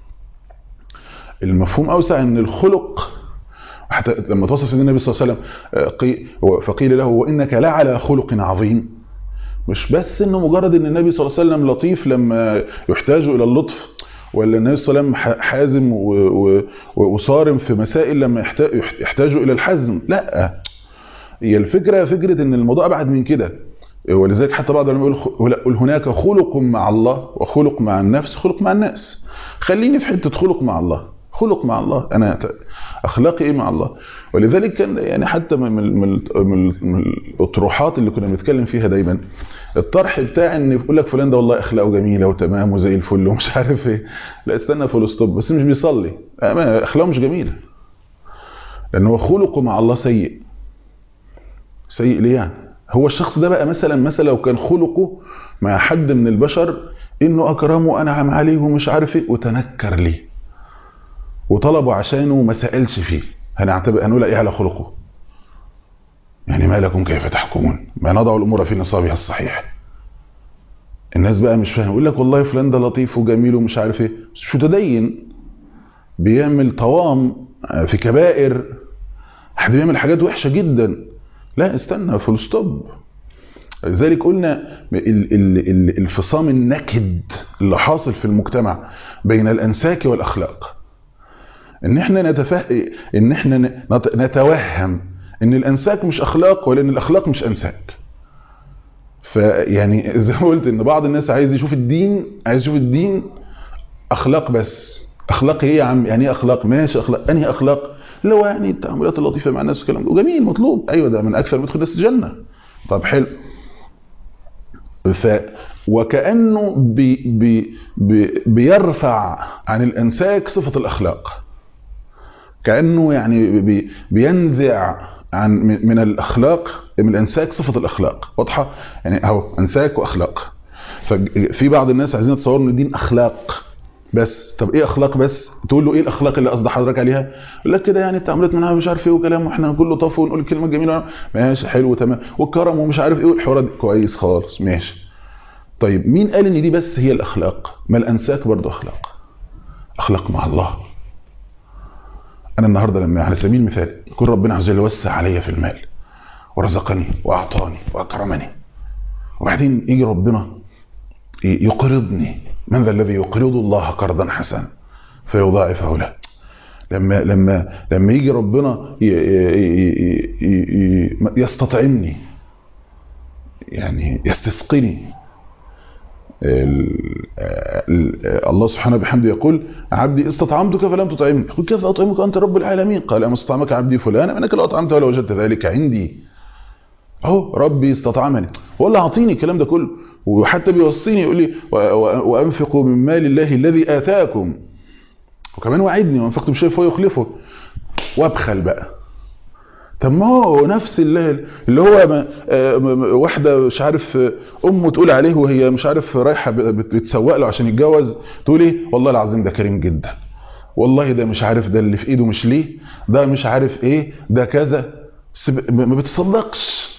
المفهوم اوسع ان الخلق حتى لما توصف سيدنا النبي صلى الله عليه وسلم فقيل له وانك لعلى خلق عظيم مش بس انه مجرد ان النبي صلى الله عليه وسلم لطيف لما يحتاج الى اللطف ولا النبي صلى الله عليه وسلم حازم وصارم في مسائل لما يحتاجوا الى الحزم لا هي الفكره فكره ان الموضوع ابعد من كده ولذلك حتى بعض العلماء يقول هناك خلق مع الله وخلق مع النفس خلق مع الناس خليني في حته خلق مع الله خلق مع الله انا اخلاقي ايه مع الله ولذلك كان يعني حتى من من من الاطروحات اللي كنا بنتكلم فيها دايما الطرح بتاع ان يقول لك فلان ده والله اخلاقه جميله وتمام وزي الفل ومش عارف ايه لا استنى فول ستوب بس مش بيصلي اخلاقه مش جميله لان هو خلقه مع الله سيء سيء ليه يعني هو الشخص ده بقى مثلا مثلا لو كان خلقه مع حد من البشر انه اكرمه وانعم عليه ومش عارف ايه وتنكر ليه وطلبوا عشانه وما سالش فيه هنعتبر هنقول ايه على خلقه يعني ما لكم كيف تحكمون ما نضع الامور في نصابها الصحيح الناس بقى مش فاهم يقول لك والله فلان ده لطيف وجميل ومش عارف ايه مش متدين بيعمل طوام في كبائر حد بيعمل حاجات وحشه جدا لا استنى فول ستوب لذلك قلنا ال- ال- ال- الفصام النكد اللي حاصل في المجتمع بين الانساك والاخلاق ان احنا نتفه... ان احنا نت- نتوهم ان الانساك مش اخلاق ولا ان الاخلاق مش انساك فيعني زي ما قلت ان بعض الناس عايز يشوف الدين عايز يشوف الدين اخلاق بس اخلاق ايه يا عم يعني ايه اخلاق ماشي اخلاق انهي اخلاق اللي هو يعني التعاملات اللطيفه مع الناس والكلام ده وجميل مطلوب ايوه ده من اكثر ما يدخل الناس الجنه طب حلو ف وكانه بي بي بي بيرفع عن الانساك صفه الاخلاق كانه يعني بي بينزع عن من من الاخلاق من الانساك صفه الاخلاق واضحه يعني اهو انساك واخلاق ففي بعض الناس عايزين يتصوروا ان الدين اخلاق بس طب ايه اخلاق بس تقول له ايه الاخلاق اللي قصد حضرتك عليها يقول لك كده يعني التعاملات معاها مش عارف ايه وكلام واحنا كله طف ونقول الكلمه الجميله ماشي حلو تمام والكرم ومش عارف ايه والحوارات دي كويس خالص ماشي طيب مين قال ان دي بس هي الاخلاق ما الانساك برضو اخلاق اخلاق مع الله انا النهارده لما على سبيل المثال يكون ربنا عز وجل وسع عليا في المال ورزقني واعطاني واكرمني وبعدين يجي ربنا يقرضني من ذا الذي يقرض الله قرضا حسنا فيضاعفه له لما لما لما يجي ربنا ي- ي- ي- ي- يستطعمني يعني يستسقني ال- ال- الله سبحانه بحمده يقول عبدي استطعمتك فلم تطعمني يقول كيف اطعمك انت رب العالمين قال اما استطعمك عبدي فلان انك لو اطعمت ولا وجدت ذلك عندي اهو ربي استطعمني هو اللي اعطيني الكلام ده كله وحتى بيوصيني يقول لي و- و- وانفقوا من مال الله الذي اتاكم وكمان وعدني وانفقتم شيء فهو يخلفه وابخل بقى طب ما هو نفس اللي, اللي هو ما آه، م- م- واحده مش عارف آه، امه تقول عليه وهي مش عارف رايحه ب- بت- بتسوق له عشان يتجوز تقول ايه والله العظيم ده كريم جدا والله ده مش عارف ده اللي في ايده مش ليه ده مش عارف ايه ده كذا بس ب- ما بتصدقش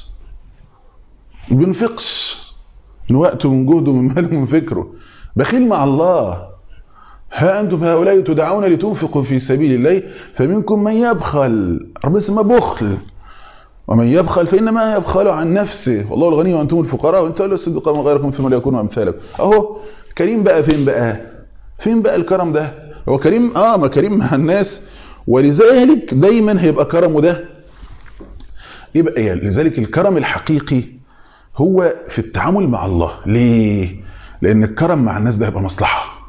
ما بينفقش من وقته من جهده من ماله من فكره بخيل مع الله ها أنتم هؤلاء تدعون لتنفقوا في سبيل الله فمنكم من يبخل ربنا اسمه بخل ومن يبخل فإنما يبخل عن نفسه والله الغني وأنتم الفقراء وأنت لا تصدقوا من غيركم فيما لا يكونوا أمثالكم أهو كريم بقى فين بقى فين بقى الكرم ده هو كريم آه ما كريم مع الناس ولذلك دايما هيبقى كرمه ده يبقى يعني لذلك الكرم الحقيقي هو في التعامل مع الله ليه لأن الكرم مع الناس ده هيبقى مصلحة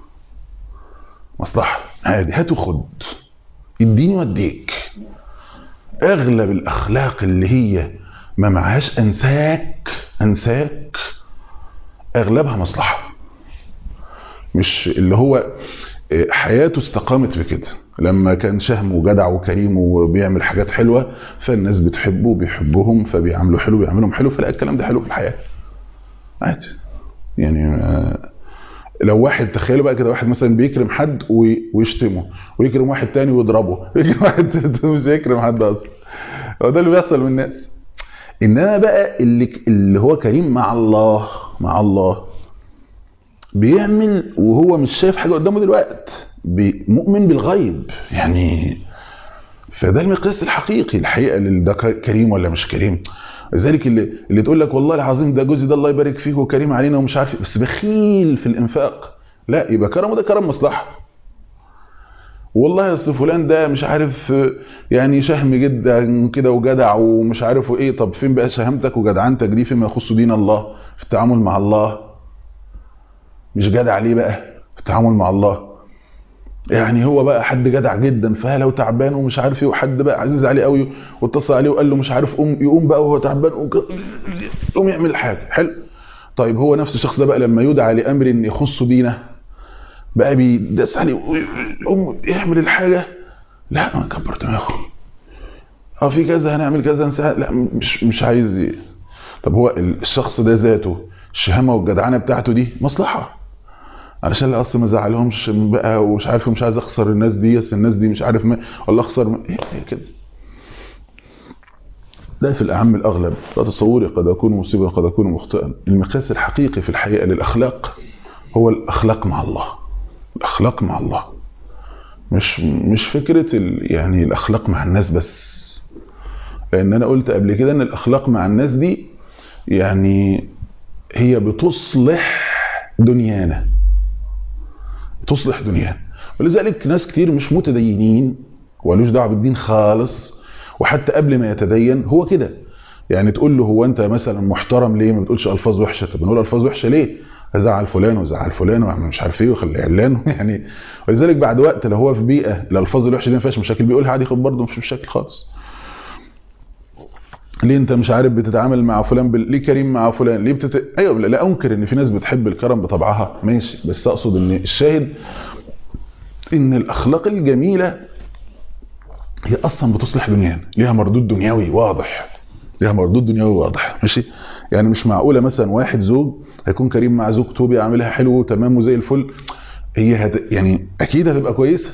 مصلحة عادي هات وخد اديني واديك اغلب الاخلاق اللي هي ما معهاش انساك انساك اغلبها مصلحة مش اللي هو آه، حياته استقامت بكده لما كان شهم وجدع وكريم وبيعمل حاجات حلوة فالناس بتحبه وبيحبهم فبيعملوا حلو بيعملهم حلو فلا الكلام ده حلو في الحياة عادي يعني آه، لو واحد تخيلوا بقى كده واحد مثلا بيكرم حد وي- ويشتمه ويكرم واحد تاني ويضربه ويكرم واحد تالت مش هيكرم حد اصلا هو ده اللي بيحصل من الناس انما بقى اللي اللي هو كريم مع الله مع الله بيعمل وهو مش شايف حاجه قدامه دلوقتي بي- مؤمن بالغيب يعني فده المقياس الحقيقي الحقيقه اللي ده ك- كريم ولا مش كريم لذلك اللي اللي تقول لك والله العظيم ده جوزي ده الله يبارك فيه وكريم علينا ومش عارف إيه، بس بخيل في الانفاق لا يبقى كرمه ده كرم مصلحه والله يا أصل فلان ده مش عارف آه، يعني شهم جدا كده وجدع ومش عارف ايه طب فين بقى شهامتك وجدعنتك دي فيما يخص دين الله في التعامل مع الله مش جدع ليه بقى في التعامل مع الله يعني هو بقى حد جدع جدا فلو تعبان ومش عارف ايه وحد بقى عزيز عليه قوي واتصل عليه وقال له مش عارف قوم يقوم بقى وهو تعبان وك- يقوم يعمل حاجه حلو طيب هو نفس الشخص ده بقى لما يدعى لامر يخص دينه بقى بيدس عليه ويقوم يعمل الحاجه لا ما كبر دماغه اه في كذا هنعمل كذا نساعد لا مش مش عايز ي- طب هو الشخص ده ذاته الشهامه والجدعنه بتاعته دي مصلحه علشان لا اصل ما زعلهمش بقى ومش عارف مش عايز اخسر الناس دي بس الناس دي مش عارف ما ولا اخسر ما إيه إيه كده ده في الاعم الاغلب لا تصوري قد اكون مصيبا قد اكون مخطئا المقياس الحقيقي في الحقيقه للاخلاق هو الاخلاق مع الله الاخلاق مع الله مش مش فكره ال يعني الاخلاق مع الناس بس لان انا قلت قبل كده ان الاخلاق مع الناس دي يعني هي بتصلح دنيانا تصلح دنيانا ولذلك ناس كتير مش متدينين ولوش دعوه بالدين خالص وحتى قبل ما يتدين هو كده يعني تقول له هو انت مثلا محترم ليه ما بتقولش الفاظ وحشه طب نقول الفاظ وحشه ليه ازعل فلان وزعل فلان واعمل مش عارف ايه وخلي علان يعني ولذلك بعد وقت لو هو في بيئه الالفاظ الوحشه دي ما فيهاش مشاكل بيقولها عادي خد برضه مش مشاكل خالص ليه انت مش عارف بتتعامل مع فلان بال... ليه كريم مع فلان ليه بتت... ايوه لا انكر ان في ناس بتحب الكرم بطبعها ماشي بس اقصد ان الشاهد ان الاخلاق الجميله هي اصلا بتصلح دنيانا ليها مردود دنيوي واضح ليها مردود دنيوي واضح ماشي يعني مش معقوله مثلا واحد زوج هيكون كريم مع زوجته بيعملها حلو وتمام وزي الفل هي هت... يعني اكيد هتبقى كويسه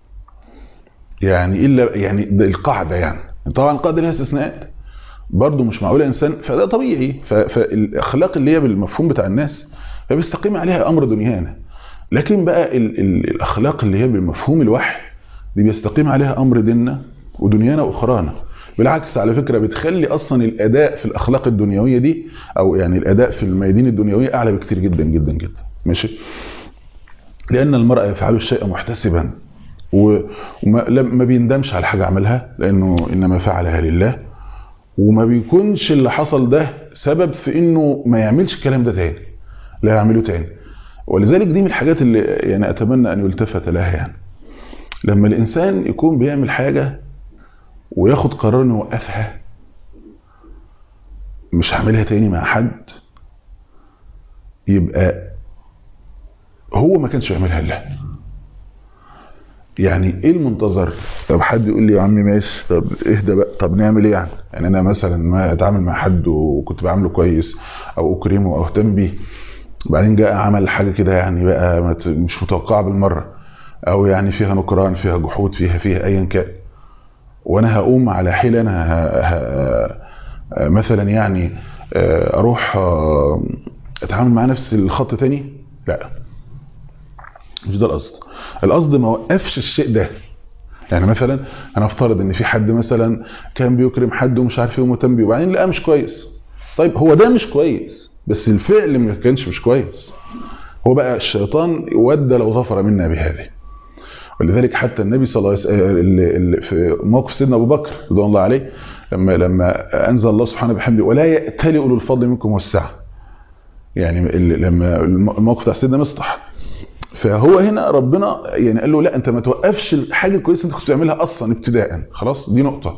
يعني الا يعني ده القاعده يعني طبعا القاعده لها استثناءات برضه مش معقوله انسان فده طبيعي ف... فالاخلاق اللي هي بالمفهوم بتاع الناس فبيستقيم عليها امر دنيانا لكن بقى ال... ال... الاخلاق اللي هي بالمفهوم الوحي دي بيستقيم عليها امر ديننا ودنيانا واخرانا بالعكس على فكره بتخلي اصلا الاداء في الاخلاق الدنيويه دي او يعني الاداء في الميادين الدنيويه اعلى بكتير جدا جدا جدا ماشي لان المرء يفعل الشيء محتسبا وما ما بيندمش على حاجه عملها لانه انما فعلها لله وما بيكونش اللي حصل ده سبب في انه ما يعملش الكلام ده تاني لا يعمله تاني ولذلك دي من الحاجات اللي يعني اتمنى ان يلتفت لها يعني لما الانسان يكون بيعمل حاجه وياخد قرار انه يوقفها مش هعملها تاني مع حد يبقى هو ما كانش يعملها لله يعني ايه المنتظر طب حد يقول لي يا عم ماشي طب اهدى بقى طب نعمل ايه يعني يعني انا مثلا ما اتعامل مع حد وكنت بعامله كويس او اكرمه او اهتم بيه وبعدين جاء عمل حاجه كده يعني بقى مش متوقعه بالمره او يعني فيها نكران فيها جحود فيها فيها ايا كان وانا هقوم على حيل انا ه... ه... مثلا يعني اروح اتعامل مع نفس الخط تاني لا مش ده القصد القصد ما وقفش الشيء ده يعني مثلا انا افترض ان في حد مثلا كان بيكرم حد ومش عارف ايه ومهتم بيه وبعدين لقاه مش كويس طيب هو ده مش كويس بس الفعل ما كانش مش كويس هو بقى الشيطان ود لو ظفر منا بهذه ولذلك حتى النبي صلى الله عليه وسلم في موقف سيدنا ابو بكر رضوان الله عليه لما لما انزل الله سبحانه بحمده ولا يأتلي اولو الفضل منكم والسعه يعني لما الموقف بتاع سيدنا مصطح فهو هنا ربنا يعني قال له لا انت ما توقفش الحاجه الكويسه انت كنت بتعملها اصلا ابتداء خلاص دي نقطه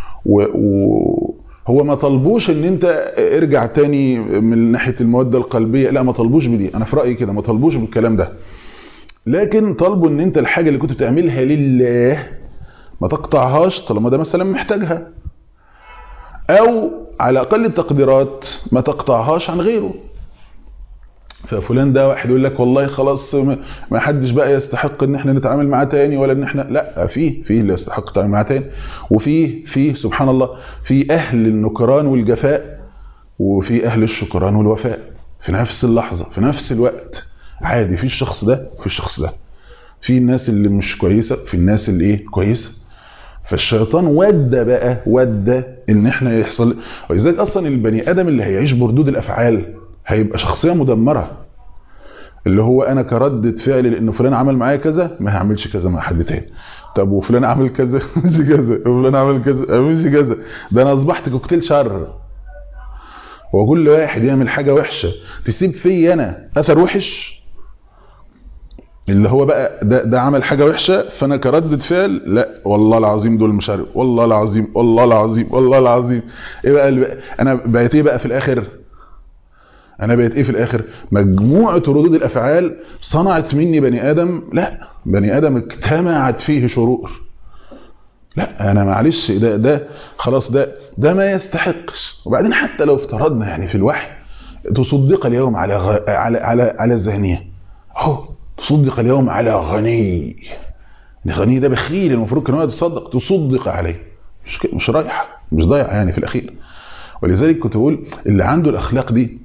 وهو ما طلبوش ان انت ارجع تاني من ناحيه الموده القلبيه لا ما طلبوش بدي انا في رايي كده ما طلبوش بالكلام ده لكن طلبوا ان انت الحاجه اللي كنت بتعملها لله ما تقطعهاش طالما ده مثلا محتاجها او على اقل التقديرات ما تقطعهاش عن غيره ففلان ده واحد يقول لك والله خلاص ما حدش بقى يستحق ان احنا نتعامل معاه تاني ولا ان احنا لا في في اللي يستحق التعامل معاه تاني وفي في سبحان الله في اهل النكران والجفاء وفي اهل الشكران والوفاء في نفس اللحظه في نفس الوقت عادي في الشخص ده وفي الشخص ده في الناس اللي مش كويسه في الناس اللي ايه كويسه فالشيطان ودى بقى ودى ان احنا يحصل ولذلك اصلا البني ادم اللي هيعيش بردود الافعال هيبقى شخصيه مدمره اللي هو انا كردة فعل لان فلان عمل معايا كذا ما هعملش كذا مع حد تاني طب وفلان عمل كذا مش كذا وفلان عمل كذا مش كذا ده انا اصبحت كوكتيل شر وكل واحد يعمل حاجه وحشه تسيب في انا اثر وحش اللي هو بقى ده, ده عمل حاجه وحشه فانا كردة فعل لا والله العظيم دول مش عارف والله العظيم والله العظيم والله العظيم ايه بقى, بقى انا بقيت ايه بقى في الاخر انا بقيت ايه في الاخر مجموعه ردود الافعال صنعت مني بني ادم لا بني ادم اجتمعت فيه شرور لا انا معلش ده ده خلاص ده ده ما يستحقش وبعدين حتى لو افترضنا يعني في الوحي تصدق اليوم على غ... على على على الزانيه اهو تصدق اليوم على غني غني ده بخيل المفروض كان هو يتصدق تصدق عليه مش مش رايحه مش ضايعه يعني في الاخير ولذلك كنت بقول اللي عنده الاخلاق دي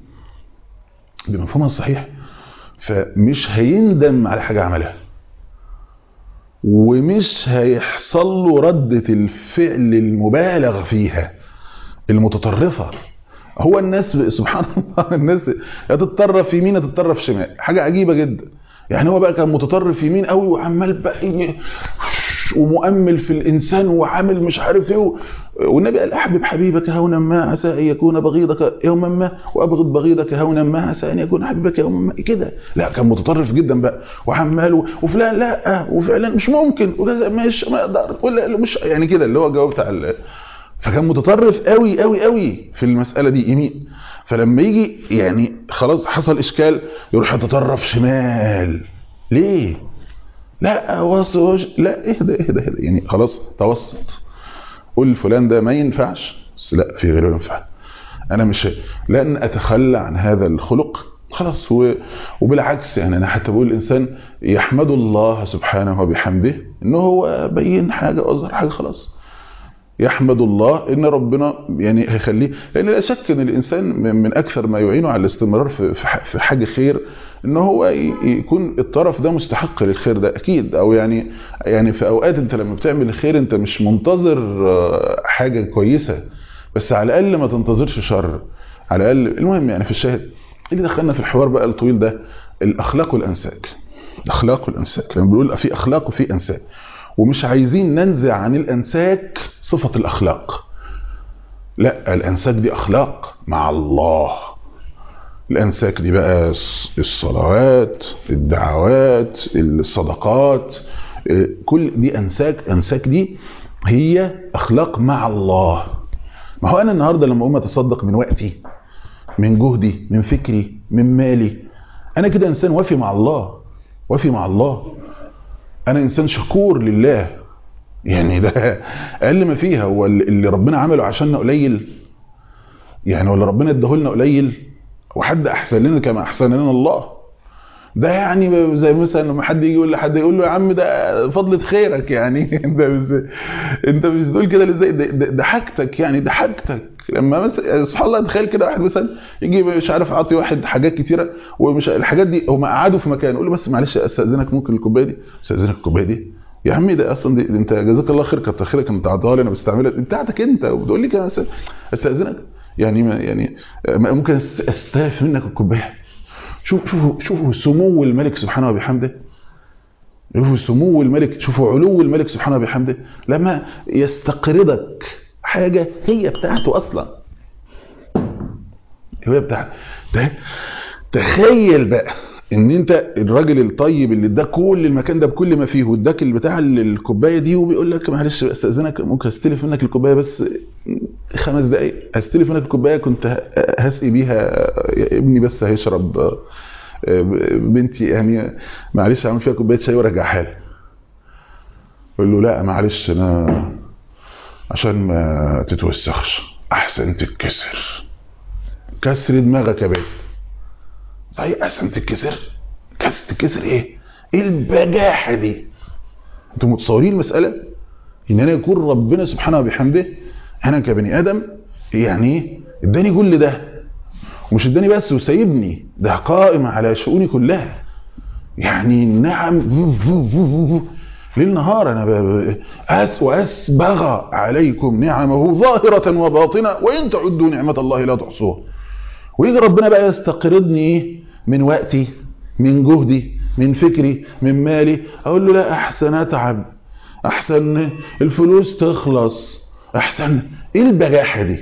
بمفهومها الصحيح فمش هيندم على حاجه عملها ومش هيحصل له ردة الفعل المبالغ فيها المتطرفة هو الناس سبحان الله الناس يا تتطرف يمين يا تتطرف شمال حاجة عجيبة جدا يعني هو بقى كان متطرف يمين قوي وعمال بقى ومؤمل في الانسان وعامل مش عارف ايه والنبي قال احبب حبيبك هونا ما عسى ان يكون بغيضك يوما ما وابغض بغيضك هونا ما عسى ان يكون حبيبك يوما ما كده لا كان متطرف جدا بقى وعمال وفلان لا وفعلا مش ممكن وكذا مش ما يقدر ولا مش يعني كده اللي هو الجواب بتاع فكان متطرف قوي قوي قوي في المساله دي يمين فلما يجي يعني خلاص حصل اشكال يروح يتطرف شمال ليه لا وصل لا اهدى اهدى اهدى يعني خلاص توسط قول فلان ده ما ينفعش بس لا في غيره ينفع انا مش لن اتخلى عن هذا الخلق خلاص و... وبالعكس يعني انا حتى بقول الانسان يحمد الله سبحانه وبحمده ان هو بين حاجه واظهر حاجه خلاص يحمد الله ان ربنا يعني هيخليه لان لا شك ان الانسان من اكثر ما يعينه على الاستمرار في في حاجه خير ان هو يكون الطرف ده مستحق للخير ده اكيد او يعني يعني في اوقات انت لما بتعمل الخير انت مش منتظر حاجه كويسه بس على الاقل ما تنتظرش شر على الاقل المهم يعني في الشاهد اللي دخلنا في الحوار بقى الطويل ده الاخلاق والانساك الاخلاق والانساك لما بنقول في اخلاق وفي انساك ومش عايزين ننزع عن الانساك صفه الاخلاق لا الانساك دي اخلاق مع الله الانساك دي بقى الصلوات الدعوات الصدقات كل دي انساك انساك دي هي اخلاق مع الله ما هو انا النهارده لما اقوم اتصدق من وقتي من جهدي من فكري من مالي انا كده انسان وافي مع الله وافي مع الله انا انسان شكور لله يعني ده اقل ما فيها هو اللي ربنا عمله عشاننا قليل يعني ولا ربنا اداهولنا قليل وحد احسن لنا كما احسن لنا الله ده يعني زي مثلا لما حد يجي يقول لحد يقول له يا عم ده فضلة خيرك يعني انت مش انت مش تقول كده ازاي ده, ده, ده حاجتك يعني ده حاجتك لما مثلا سبحان الله تخيل كده واحد مثلا يجي مش عارف اعطي واحد حاجات كتيره ومش الحاجات دي هم قعدوا في مكان يقول له بس معلش استاذنك ممكن الكوبايه دي استاذنك الكوبايه دي يا عمي ده اصلا دي, دي انت جزاك الله خير كتر خيرك انت عطاها لي انا بستعملها بتاعتك انت وبتقول لي كده استاذنك يعني ما يعني ممكن استلف منك الكوبايه شوف شوفوا شوفوا سمو الملك سبحانه وبحمده شوفوا سمو الملك شوفوا علو الملك سبحانه وبحمده لما يستقرضك حاجة هي بتاعته أصلا هي بتاعته ده تخيل بقى ان انت الراجل الطيب اللي اداك كل المكان ده بكل ما فيه واداك بتاع الكوبايه دي وبيقول لك معلش استاذنك ممكن استلف منك الكوبايه بس خمس دقائق استلف منك الكوبايه كنت هسقي بيها ابني بس هيشرب بنتي يعني معلش اعمل فيها كوبايه شاي وارجعها لي يقول له لا معلش انا عشان ما تتوسخش احسن تتكسر كسر دماغك يا بنت صحيح احسن تتكسر كسر تتكسر ايه ايه البجاحه دي انتوا متصورين المساله ان انا يكون ربنا سبحانه وبحمده انا كبني ادم يعني اداني كل ده ومش اداني بس وسايبني ده قائم على شؤوني كلها يعني نعم ليل نهار انا أس واسبغ عليكم نعمه ظاهرة وباطنة وان تعدوا نعمة الله لا تحصوها ويجي ربنا بقى يستقرضني من وقتي من جهدي من فكري من مالي اقول له لا احسن اتعب احسن الفلوس تخلص احسن ايه البجاحة دي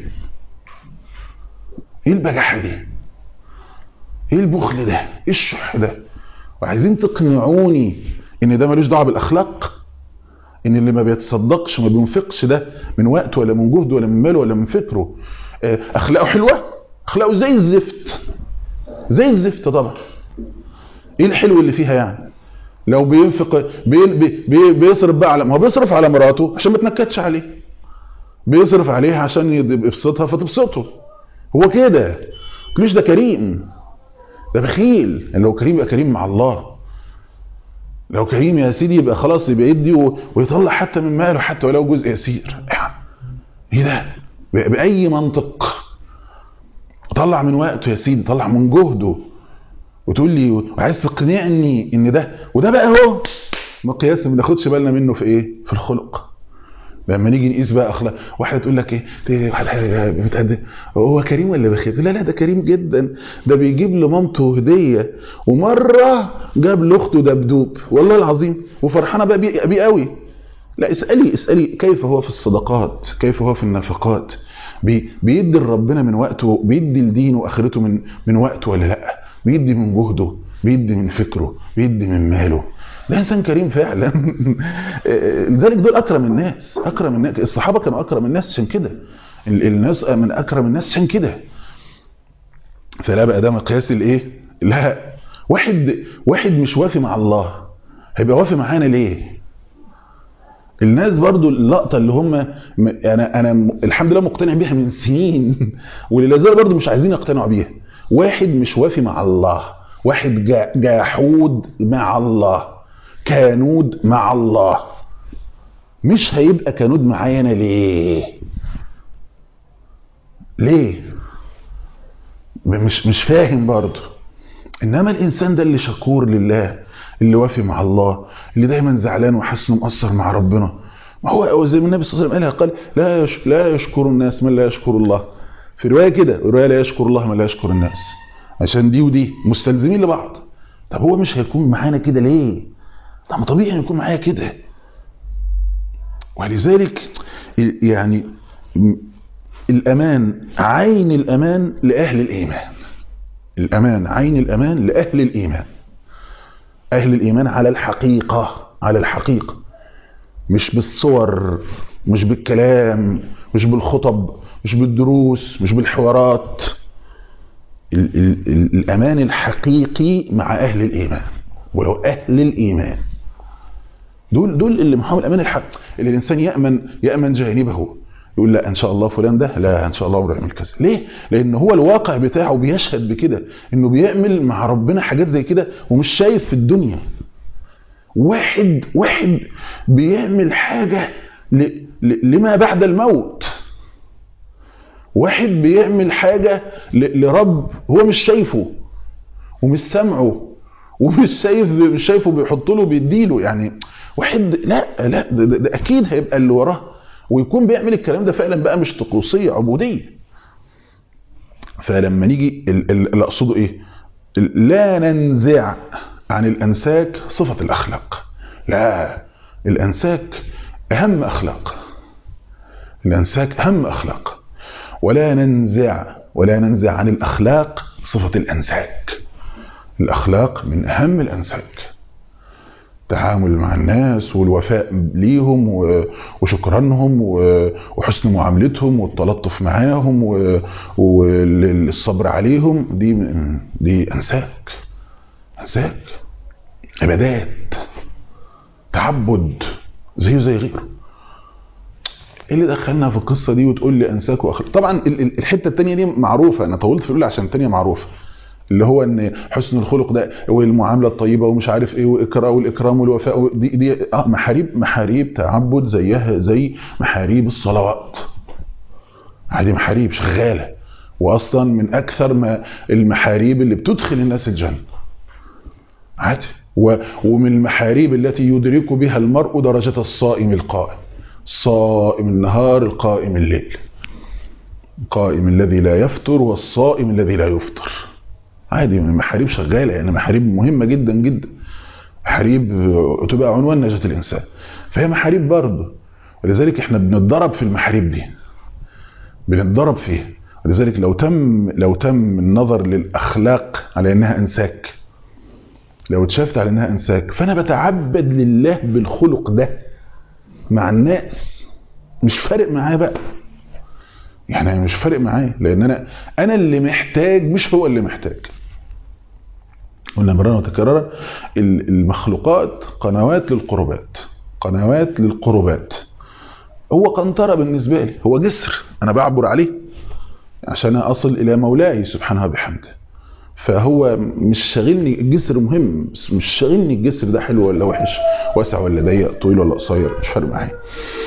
ايه البجاحة دي ايه البخل ده ايه الشح ده وعايزين تقنعوني ان ده ملوش دعوه بالاخلاق ان اللي ما بيتصدقش وما بينفقش ده من وقته ولا من جهده ولا من ماله ولا من فكره اخلاقه حلوه اخلاقه زي الزفت زي الزفت طبعا ايه الحلو اللي فيها يعني لو بينفق بي بي بيصرف بقى على ما هو بيصرف على مراته عشان ما تنكدش عليه بيصرف عليها عشان يبسطها فتبسطه هو كده مش ده كريم ده بخيل يعني لو كريم يبقى كريم مع الله لو كريم يا سيدي يبقى خلاص يبقى يدي ويطلع حتى من ماله حتى ولو جزء يسير ايه ده باي منطق طلع من وقته يا سيدي طلع من جهده وتقول لي وعايز تقنعني ان ده وده بقى اهو مقياس ما ناخدش بالنا منه في ايه في الخلق لما نيجي نقيس بقى اخلاق واحده تقول لك ايه واحد بتقدم هو كريم ولا بخيل لا لا ده كريم جدا ده بيجيب لمامته هديه ومره جاب لاخته دبدوب والله العظيم وفرحانه بقى بيه قوي لا اسالي اسالي كيف هو في الصدقات كيف هو في النفقات بي بيدي لربنا من وقته بيدي لدينه واخرته من من وقته ولا لا بيدي من جهده بيدي من فكره بيدي من ماله ده انسان كريم فعلا لذلك دول اكرم الناس اكرم الناس الصحابه كانوا اكرم الناس عشان كده الناس من اكرم الناس عشان كده فلا بقى ده مقياس الايه لا واحد واحد مش وافي مع الله هيبقى وافي معانا ليه الناس برضو اللقطة اللي هم انا انا الحمد لله مقتنع بيها من سنين واللي زال برضو مش عايزين يقتنعوا بيها واحد مش وافي مع الله واحد جاحود مع الله كانود مع الله مش هيبقى كانود معايا انا ليه ليه مش مش فاهم برضه انما الانسان ده اللي شكور لله اللي وافي مع الله اللي دايما زعلان وحاسس انه مقصر مع ربنا ما هو زي ما النبي صلى الله عليه وسلم قال لا يش لا يشكر الناس من لا يشكر الله في روايه كده روايه لا يشكر الله من لا يشكر الناس عشان دي ودي مستلزمين لبعض طب هو مش هيكون معانا كده ليه طب ما طبيعي ان يكون معايا كده ولذلك يعني الامان عين الامان لاهل الايمان الامان عين الامان لاهل الايمان اهل الايمان على الحقيقه على الحقيقه مش بالصور مش بالكلام مش بالخطب مش بالدروس مش بالحوارات ال ال ال الامان الحقيقي مع اهل الايمان ولو اهل الايمان دول دول اللي محاول الامان الحق اللي الانسان يامن يامن جانبه يقول لا ان شاء الله فلان ده لا ان شاء الله بيعمل كذا ليه لان هو الواقع بتاعه بيشهد بكده انه بيعمل مع ربنا حاجات زي كده ومش شايف في الدنيا واحد واحد بيعمل حاجه ل ل لما بعد الموت واحد بيعمل حاجه ل لرب هو مش شايفه ومش سامعه ومش شايف مش شايفه بيحط له بيديله يعني واحد لا لا ده, ده, ده اكيد هيبقى اللي وراه ويكون بيعمل الكلام ده فعلا بقى مش طقوسيه عبوديه فلما نيجي اللي اقصده ايه لا ننزع عن الانساك صفه الاخلاق لا الانساك اهم اخلاق الانساك اهم اخلاق ولا ننزع ولا ننزع عن الاخلاق صفه الانساك الاخلاق من اهم الانساك التعامل مع الناس والوفاء ليهم وشكرانهم وحسن معاملتهم والتلطف معاهم والصبر عليهم دي دي انساك انساك عبادات تعبد زيه زي غيره ايه اللي دخلنا في القصه دي وتقول لي انساك واخلاق طبعا الحته الثانيه دي معروفه انا طولت في الاولى عشان الثانيه معروفه اللي هو ان حسن الخلق ده والمعامله الطيبه ومش عارف ايه واكرام والاكرام والوفاء دي دي اه محاريب محاريب تعبد زيها زي محاريب الصلوات هذه محاريب شغاله واصلا من اكثر ما المحاريب اللي بتدخل الناس الجنه عادي ومن المحاريب التي يدرك بها المرء درجه الصائم القائم صائم النهار القائم الليل القائم الذي لا يفطر والصائم الذي لا يفطر عادي من محاريب شغاله يعني محاريب مهمه جدا جدا محاريب تبقى عنوان نجاه الانسان فهي محاريب برضه ولذلك احنا بنتضرب في المحاريب دي بنتضرب فيها ولذلك لو تم لو تم النظر للاخلاق على انها انساك لو اتشافت على انها انساك فانا بتعبد لله بالخلق ده مع الناس مش فارق معاه بقى يعني مش فارق معايا لان انا انا اللي محتاج مش هو اللي محتاج قلنا مرة وتكرارا المخلوقات قنوات للقربات قنوات للقربات هو قنطرة بالنسبة لي هو جسر أنا بعبر عليه عشان أصل إلى مولاي سبحانه وبحمده فهو مش شاغلني الجسر مهم مش شاغلني الجسر ده حلو ولا وحش واسع ولا ضيق طويل ولا قصير مش فارق معايا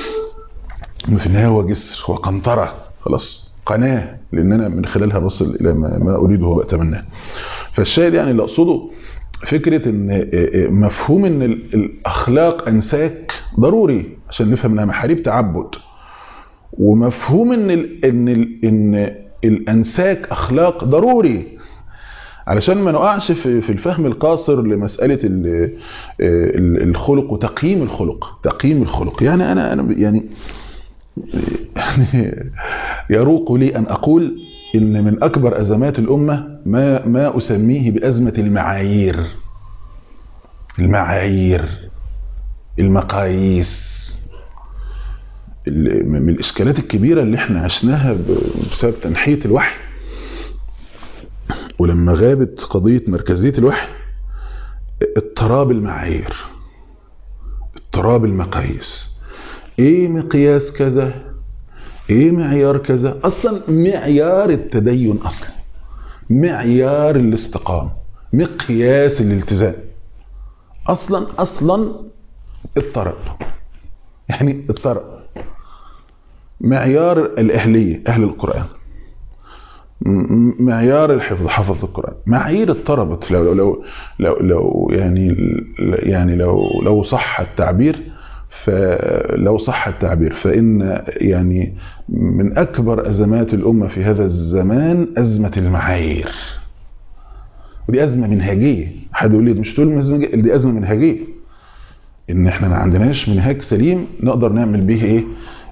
في النهاية هو جسر هو قنطرة خلاص قناة لأن أنا من خلالها بصل إلى ما, ما أريده وبأتمناه فالشاهد يعني اللي أقصده فكره ان مفهوم ان الاخلاق انساك ضروري عشان نفهم انها محاريب تعبد ومفهوم ان ال ان ال ان الانساك اخلاق ضروري علشان ما نقعش في في الفهم القاصر لمساله الخلق وتقييم الخلق تقييم الخلق يعني انا انا يعني يعني يروق لي ان اقول ان من اكبر ازمات الامه ما ما اسميه بازمه المعايير المعايير المقاييس من الاشكالات الكبيره اللي احنا عشناها بسبب تنحيه الوحي ولما غابت قضيه مركزيه الوحي اضطراب المعايير اضطراب المقاييس ايه مقياس كذا ايه معيار كذا اصلا معيار التدين اصلا معيار الاستقامه مقياس الالتزام اصلا اصلا اضطرب يعني اضطرب معيار الاهليه اهل القران معيار الحفظ حفظ القران معايير اضطربت لو لو لو لو يعني يعني لو لو صح التعبير فلو صح التعبير فإن يعني من أكبر أزمات الأمة في هذا الزمان أزمة المعايير ودي أزمة منهجية حد يقول لي مش تقول أزمة دي أزمة منهجية إن إحنا ما عندناش منهاج سليم نقدر نعمل به إيه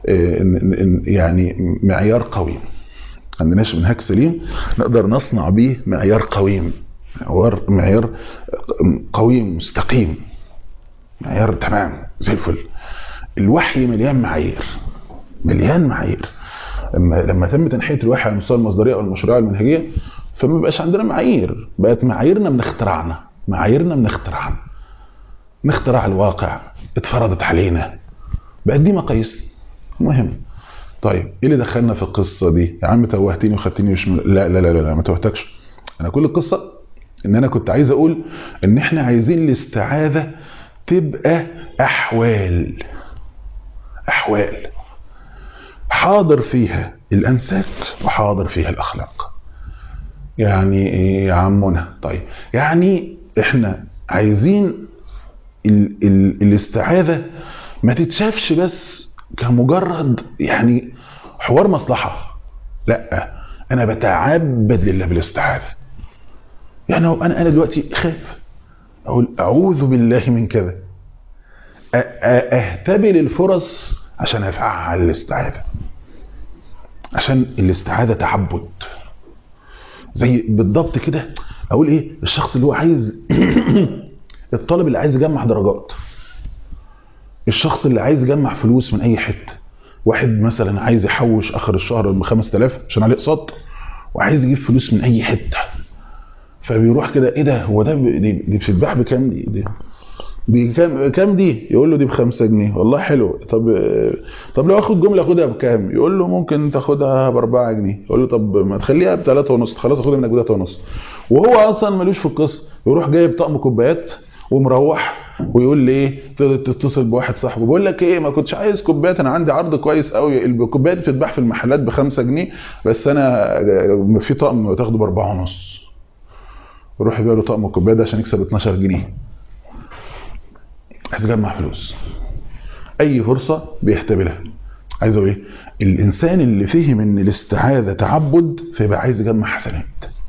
يعني معيار قويم ما عندناش منهاج سليم نقدر نصنع به معيار قويم معيار قويم مستقيم معيار تمام زي الفل الوحي مليان معايير مليان معايير لما لما تم تنحيه الوحي على مستوى المصدريه او المشروعيه المنهجيه فما بقاش عندنا معايير بقت معاييرنا من اختراعنا معاييرنا من اختراعنا من اختراع الواقع اتفرضت علينا بقت دي مقاييس مهم طيب ايه اللي دخلنا في القصه دي يا عم توهتني وخدتني مش لا لا لا لا, لا ما توهتكش انا كل القصه ان انا كنت عايز اقول ان احنا عايزين الاستعاذه تبقى احوال احوال حاضر فيها الانساك وحاضر فيها الاخلاق يعني ايه يا عمنا طيب يعني احنا عايزين ال ال الاستعاذه ما تتشافش بس كمجرد يعني حوار مصلحه لا انا بتعبد لله بالاستعاذه يعني انا انا دلوقتي خايف اقول اعوذ بالله من كذا اهتبل الفرص عشان افعل الاستعاذه عشان الاستعاذه تعبد زي بالضبط كده اقول ايه الشخص اللي هو عايز الطالب اللي عايز يجمع درجات الشخص اللي عايز يجمع فلوس من اي حته واحد مثلا عايز يحوش اخر الشهر ب 5000 عشان عليه اقساط وعايز يجيب فلوس من اي حته فبيروح كده ايه ده هو ده دي, دي بتتباع بكام دي, دي دي كام كام دي يقول له دي ب 5 جنيه والله حلو طب طب لو اخد جمله اخدها بكام يقول له ممكن تاخدها ب 4 جنيه يقول له طب ما تخليها ب 3 ونص خلاص اخدها منك ب 3 ونص وهو اصلا ملوش في القصه يروح جايب طقم كوبايات ومروح ويقول لي ايه تتصل بواحد صاحبه بقول لك ايه ما كنتش عايز كوبايات انا عندي عرض كويس قوي الكوبايات بتتباع في المحلات ب 5 جنيه بس انا في طقم تاخده ب 4 ونص يروح يبيع له طقم الكوبايات ده عشان يكسب 12 جنيه عايز يجمع فلوس اي فرصه بيحتبلها عايز اقول ايه الانسان اللي فهم ان الاستعاذه تعبد فيبقى عايز يجمع حسنات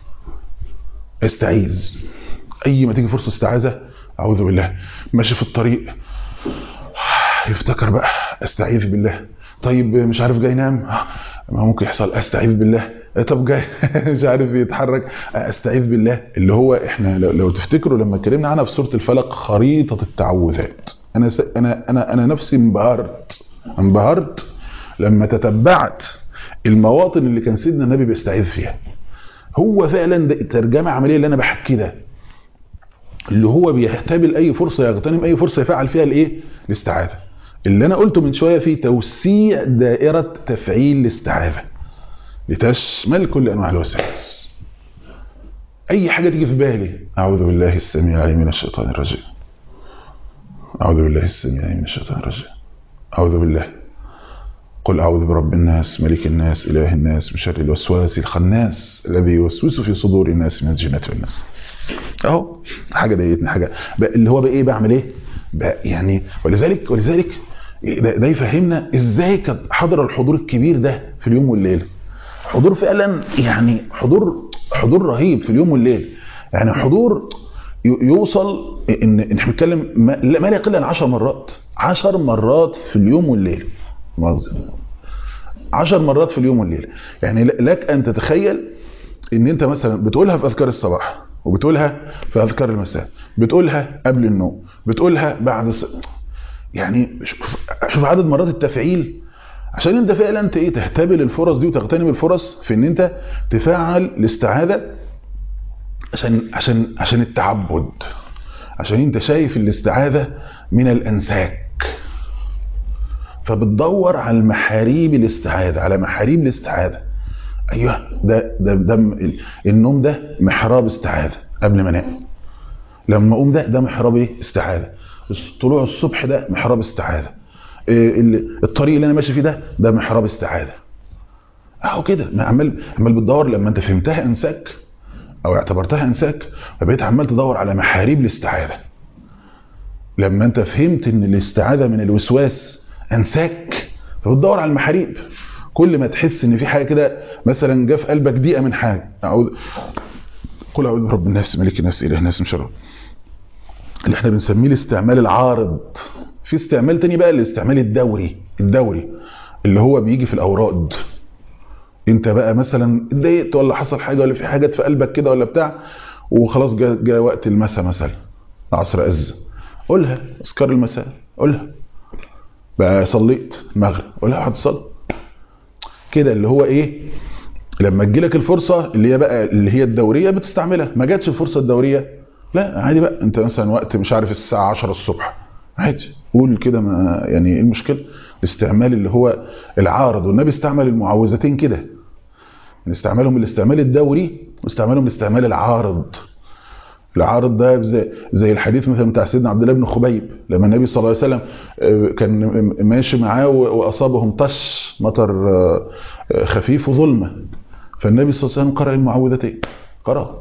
استعيذ اي ما تيجي فرصه استعاذه اعوذ بالله ماشي في الطريق يفتكر بقى استعيذ بالله طيب مش عارف جاي ينام ما ممكن يحصل استعيذ بالله طب جاي مش عارف يتحرك استعيذ بالله اللي هو احنا لو تفتكروا لما اتكلمنا عنها في سوره الفلق خريطه التعوذات انا س... انا انا انا نفسي انبهرت انبهرت لما تتبعت المواطن اللي كان سيدنا النبي بيستعيذ فيها هو فعلا ده ترجمه عمليه اللي انا بحكي ده اللي هو بيهتبل اي فرصه يغتنم اي فرصه يفعل فيها الايه الاستعاذه اللي انا قلته من شويه في توسيع دائره تفعيل الاستعاذه لتشمل كل انواع الوسائل اي حاجه تيجي في بالي اعوذ بالله السميع العليم من الشيطان الرجيم اعوذ بالله السميع العليم من الشيطان الرجيم اعوذ بالله قل أعوذ برب الناس ملك الناس إله الناس من شر الوسواس الخناس الذي يوسوس في صدور الناس من الجنة والناس اهو حاجه ضايقتني حاجه بقى اللي هو بقى ايه بعمل ايه بقى يعني ولذلك ولذلك ده, ده يفهمنا ازاي كان حضر الحضور الكبير ده في اليوم والليله حضور فعلا يعني حضور حضور رهيب في اليوم والليل يعني حضور يوصل ان ان احنا بنتكلم ما لا يقل عن 10 مرات 10 مرات في اليوم والليل مؤاخذه 10 مرات في اليوم والليل يعني لك ان تتخيل ان انت مثلا بتقولها في اذكار الصباح وبتقولها في اذكار المساء بتقولها قبل النوم بتقولها بعد س... يعني شوف, شوف عدد مرات التفعيل عشان انت فعلا انت ايه تهتبل الفرص دي وتغتنم الفرص في ان انت تفعل الاستعاذه عشان عشان عشان التعبد عشان انت شايف الاستعاذه من الانساك فبتدور على المحاريب الاستعاذه على محاريب الاستعاذه ايوه ده ده ده النوم ده محراب استعاذه قبل ما انام لما اقوم ده ده محراب ايه استعاذه طلوع الصبح ده محراب استعاذه الطريق اللي انا ماشي فيه ده ده محراب استعاذه اهو كده عمال عمال بتدور لما انت فهمتها انساك او اعتبرتها انساك فبقيت عمال تدور على محاريب الاستعاذه لما انت فهمت ان الاستعاذه من الوسواس انساك فبتدور على المحاريب كل ما تحس ان في حاجه كده مثلا جه في قلبك ضيقه من حاجه اعوذ قل اعوذ برب الناس ملك الناس اله الناس من شر اللي احنا بنسميه الاستعمال العارض في استعمال تاني بقى الاستعمال الدوري الدوري اللي هو بيجي في الاوراد انت بقى مثلا اتضايقت ولا حصل حاجه ولا في حاجه في قلبك كده ولا بتاع وخلاص جاء جا وقت المساء مثلا العصر اذن قولها اذكار المساء قولها بقى صليت المغرب قولها هتصلي كده اللي هو ايه لما تجيلك الفرصه اللي هي بقى اللي هي الدوريه بتستعملها ما جاتش الفرصه الدوريه لا عادي بقى انت مثلا وقت مش عارف الساعه 10 الصبح عادي قول كده ما يعني ايه المشكله الاستعمال اللي هو العارض والنبي استعمل المعوذتين كده استعمالهم الاستعمال الدوري واستعمالهم الاستعمال العارض العارض ده زي, زي الحديث مثلا بتاع سيدنا عبد الله بن خبيب لما النبي صلى الله عليه وسلم كان ماشي معاه واصابهم طش مطر خفيف وظلمه فالنبي صلى الله عليه وسلم قرأ المعوذتين قرأ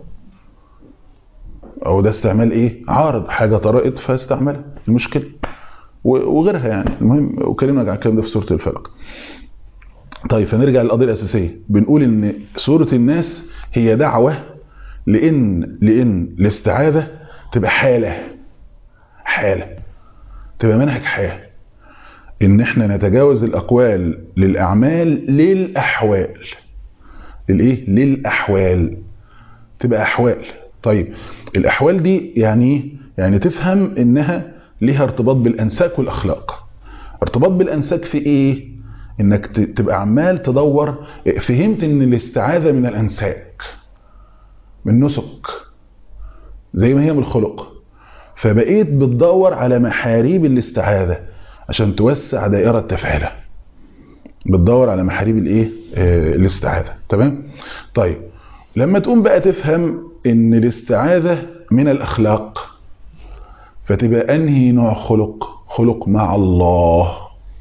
او ده استعمال ايه عارض حاجه طرقت فاستعملها المشكله وغيرها يعني المهم وكلمنا عن الكلام ده في سوره الفلق طيب فنرجع للقضيه الاساسيه بنقول ان سوره الناس هي دعوه لان لان الاستعاذه تبقى حاله حاله تبقى منهج حياه ان احنا نتجاوز الاقوال للاعمال للاحوال للايه للاحوال تبقى احوال طيب الاحوال دي يعني يعني تفهم انها ليها ارتباط بالانساك والاخلاق ارتباط بالانساك في ايه انك تبقى عمال تدور فهمت ان الاستعاذه من الانساك من نسك زي ما هي من الخلق فبقيت بتدور على محاريب الاستعاذه عشان توسع دائره تفعيلها بتدور على محاريب الايه آه الاستعاذه تمام طيب لما تقوم بقى تفهم ان الاستعاذه من الاخلاق فتبقى انهي نوع خلق خلق مع الله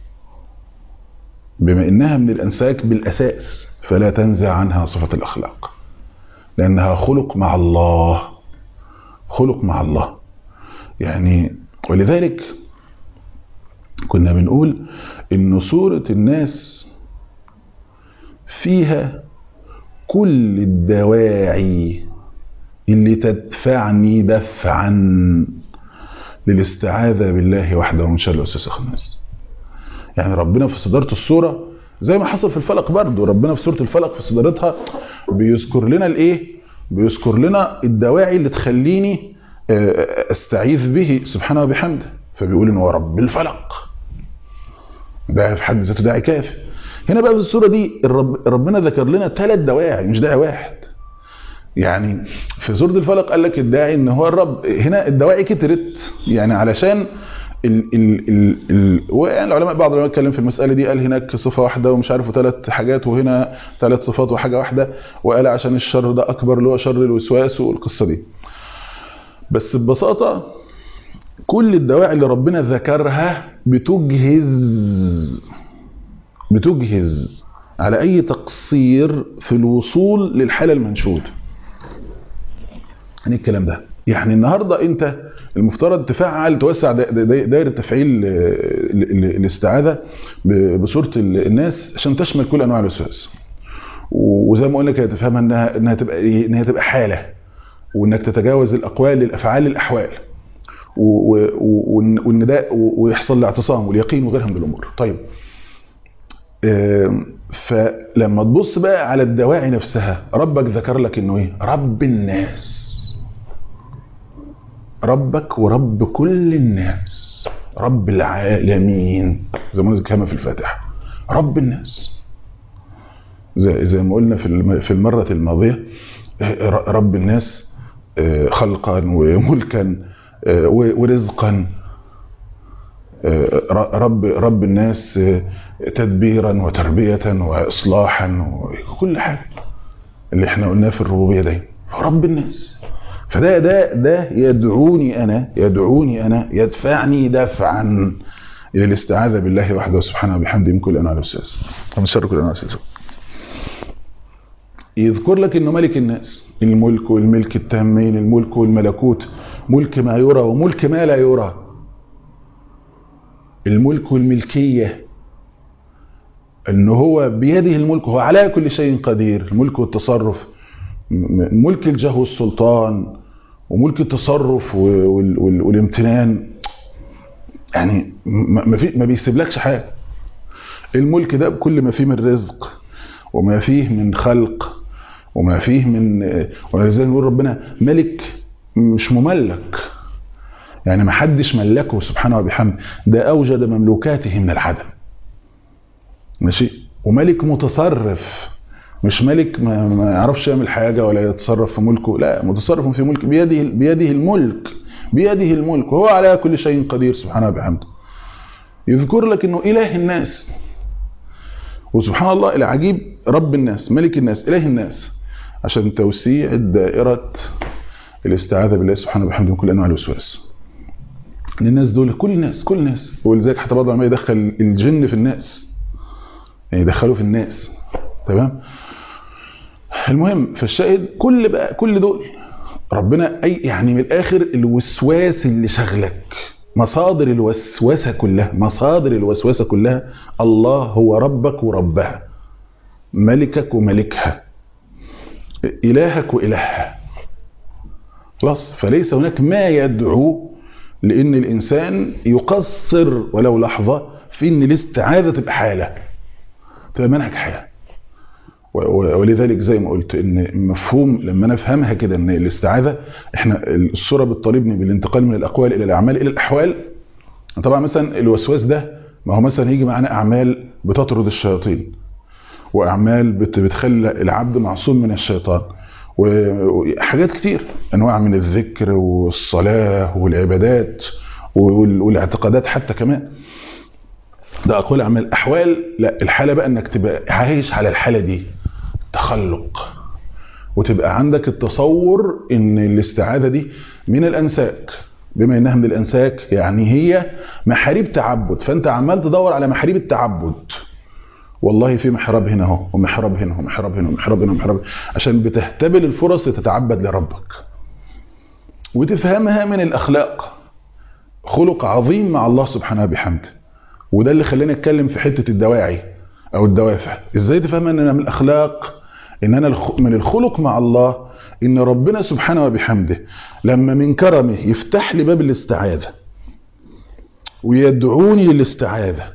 بما انها من الانساك بالاساس فلا تنزع عنها صفه الاخلاق لانها خلق مع الله خلق مع الله يعني ولذلك كنا بنقول ان سوره الناس فيها كل الدواعي اللي تدفعني دفعا للاستعاذة بالله وحده من شر الوسواس الخناس يعني ربنا في صدارة السورة زي ما حصل في الفلق برضه ربنا في سورة الفلق في صدارتها بيذكر لنا الايه بيذكر لنا الدواعي اللي تخليني استعيذ به سبحانه وبحمده فبيقول ان هو رب الفلق ده في حد ذاته داعي كافي هنا بقى في السورة دي الرب ربنا ذكر لنا ثلاث دواعي مش داعي واحد يعني في سورة الفلق قال لك الداعي ان هو الرب هنا الدواعي كترت يعني علشان ال ال ال ال ويعني العلماء بعض العلماء اتكلم في المسألة دي قال هناك صفة واحدة ومش عارف ثلاث حاجات وهنا ثلاث صفات وحاجة واحدة وقال عشان الشر ده أكبر اللي هو شر الوسواس والقصة دي بس ببساطة كل الدواعي اللي ربنا ذكرها بتجهز بتجهز على اي تقصير في الوصول للحاله المنشوده يعني الكلام ده يعني النهارده انت المفترض تفعل توسع دائره تفعيل الاستعاذه بصوره الناس عشان تشمل كل انواع الوسواس وزي ما قلنا كده تفهمها انها انها تبقى ايه انها تبقى حاله وانك تتجاوز الاقوال للافعال للاحوال وان ده ويحصل الاعتصام واليقين وغيرها من الامور طيب فلما تبص بقى على الدواعي نفسها ربك ذكر لك انه ايه رب الناس ربك ورب كل الناس رب العالمين زي ما كما في الفاتحه رب الناس زي زي ما قلنا في في المره الماضيه رب الناس خلقا وملكا ورزقا رب رب الناس تدبيرا وتربيه واصلاحا وكل حاجه اللي احنا قلناه في الربوبيه دايما فرب الناس فده ده ده يدعوني انا يدعوني انا يدفعني دفعا الى الاستعاذه بالله وحده سبحانه وبحمده من كل انواع الوسواس ومن شر كل انواع الوسواس يذكر لك انه ملك الناس الملك والملك التامين الملك والملكوت ملك ما يرى وملك ما لا يرى الملك والملكيه ان هو بيده الملك هو على كل شيء قدير الملك والتصرف ملك الجاه والسلطان وملك التصرف والامتنان يعني ما في ما بيسيبلكش حاجه الملك ده بكل ما فيه من رزق وما فيه من خلق وما فيه من ولذلك نقول ربنا ملك مش مملك يعني ما حدش ملكه سبحانه وبحمده ده اوجد مملوكاته من العدم ماشي وملك متصرف مش ملك ما, ما يعرفش يعمل حاجه ولا يتصرف في ملكه لا متصرف في ملك بيده بيده الملك بيده الملك وهو على كل شيء قدير سبحانه وبحمده يذكر لك انه اله الناس وسبحان الله العجيب رب الناس ملك الناس اله الناس عشان توسيع دائره الاستعاذه بالله سبحانه وبحمده من كل انواع الوسواس الناس دول كل الناس كل الناس ولذلك حتى بعض العلماء يدخل الجن في الناس يعني يدخلوا في الناس تمام المهم فالشاهد كل بقى كل دول ربنا اي يعني من الاخر الوسواس اللي شغلك مصادر الوسوسه كلها مصادر الوسوسه كلها الله هو ربك وربها ملكك وملكها الهك والهها خلاص فليس هناك ما يدعو لان الانسان يقصر ولو لحظه في ان الاستعاذه تبقى حاله تبقى منهج حياه ولذلك زي ما قلت ان مفهوم لما انا افهمها كده ان الاستعاذه احنا الصوره بتطالبني بالانتقال من الاقوال الى الاعمال الى الاحوال طبعا مثلا الوسواس ده ما هو مثلا يجي معانا اعمال بتطرد الشياطين واعمال بتخلي العبد معصوم من الشيطان وحاجات كتير انواع من الذكر والصلاه والعبادات والاعتقادات حتى كمان ده اقوال اعمال احوال لا الحاله بقى انك تبقى عايش على الحاله دي تخلق وتبقى عندك التصور ان الاستعاذه دي من الانساك بما انها من الانساك يعني هي محاريب تعبد فانت عمال تدور على محاريب التعبد والله في محراب هنا اهو ومحراب هنا ومحراب هنا ومحراب هنا ومحراب عشان بتهتبل الفرص لتتعبد لربك وتفهمها من الاخلاق خلق عظيم مع الله سبحانه بحمده وده اللي خلاني اتكلم في حته الدواعي او الدوافع ازاي تفهم ان انا من الاخلاق ان انا من الخلق مع الله ان ربنا سبحانه وبحمده لما من كرمه يفتح لي باب الاستعاذه ويدعوني للاستعاذه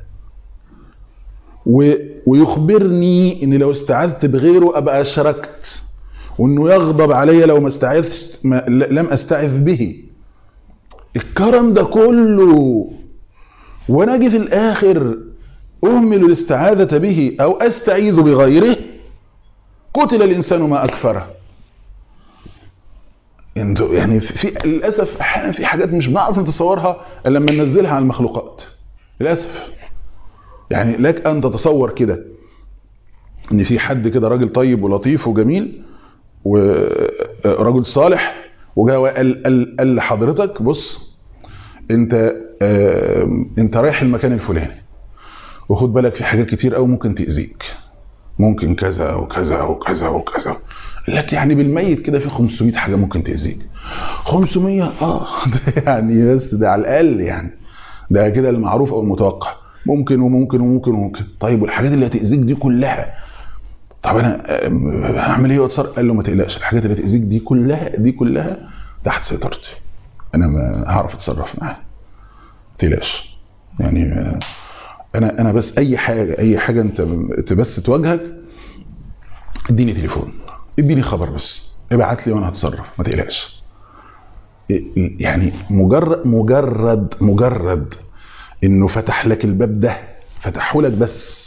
ويخبرني ان لو استعذت بغيره ابقى اشركت وانه يغضب علي لو ما استعذت ما لم استعذ به الكرم ده كله وانا اجي في الاخر اهمل الاستعاذة به او استعيذ بغيره قتل الانسان ما اكفره يعني في للاسف احيانا في حاجات مش بنعرف نتصورها الا لما ننزلها على المخلوقات للاسف يعني لك ان تتصور كده ان في حد كده راجل طيب ولطيف وجميل ورجل صالح وجاء وقال قال, قال لحضرتك بص انت اه انت رايح المكان الفلاني وخد بالك في حاجات كتير قوي ممكن تاذيك ممكن كذا وكذا وكذا وكذا لك يعني بالميت كده في 500 حاجه ممكن تاذيك 500 اه ده يعني بس ده على الاقل يعني ده كده المعروف او المتوقع ممكن وممكن وممكن وممكن طيب والحاجات اللي هتاذيك دي كلها طب انا هعمل ايه واتصرف قال له ما تقلقش الحاجات اللي هتاذيك دي كلها دي كلها تحت سيطرتي انا ما هعرف اتصرف معاها ما تقلقش يعني انا انا بس اي حاجه اي حاجه انت بس تواجهك اديني تليفون اديني خبر بس ابعت لي وانا هتصرف ما تقلقش يعني مجرد مجرد مجرد انه فتح لك الباب ده فتحه لك بس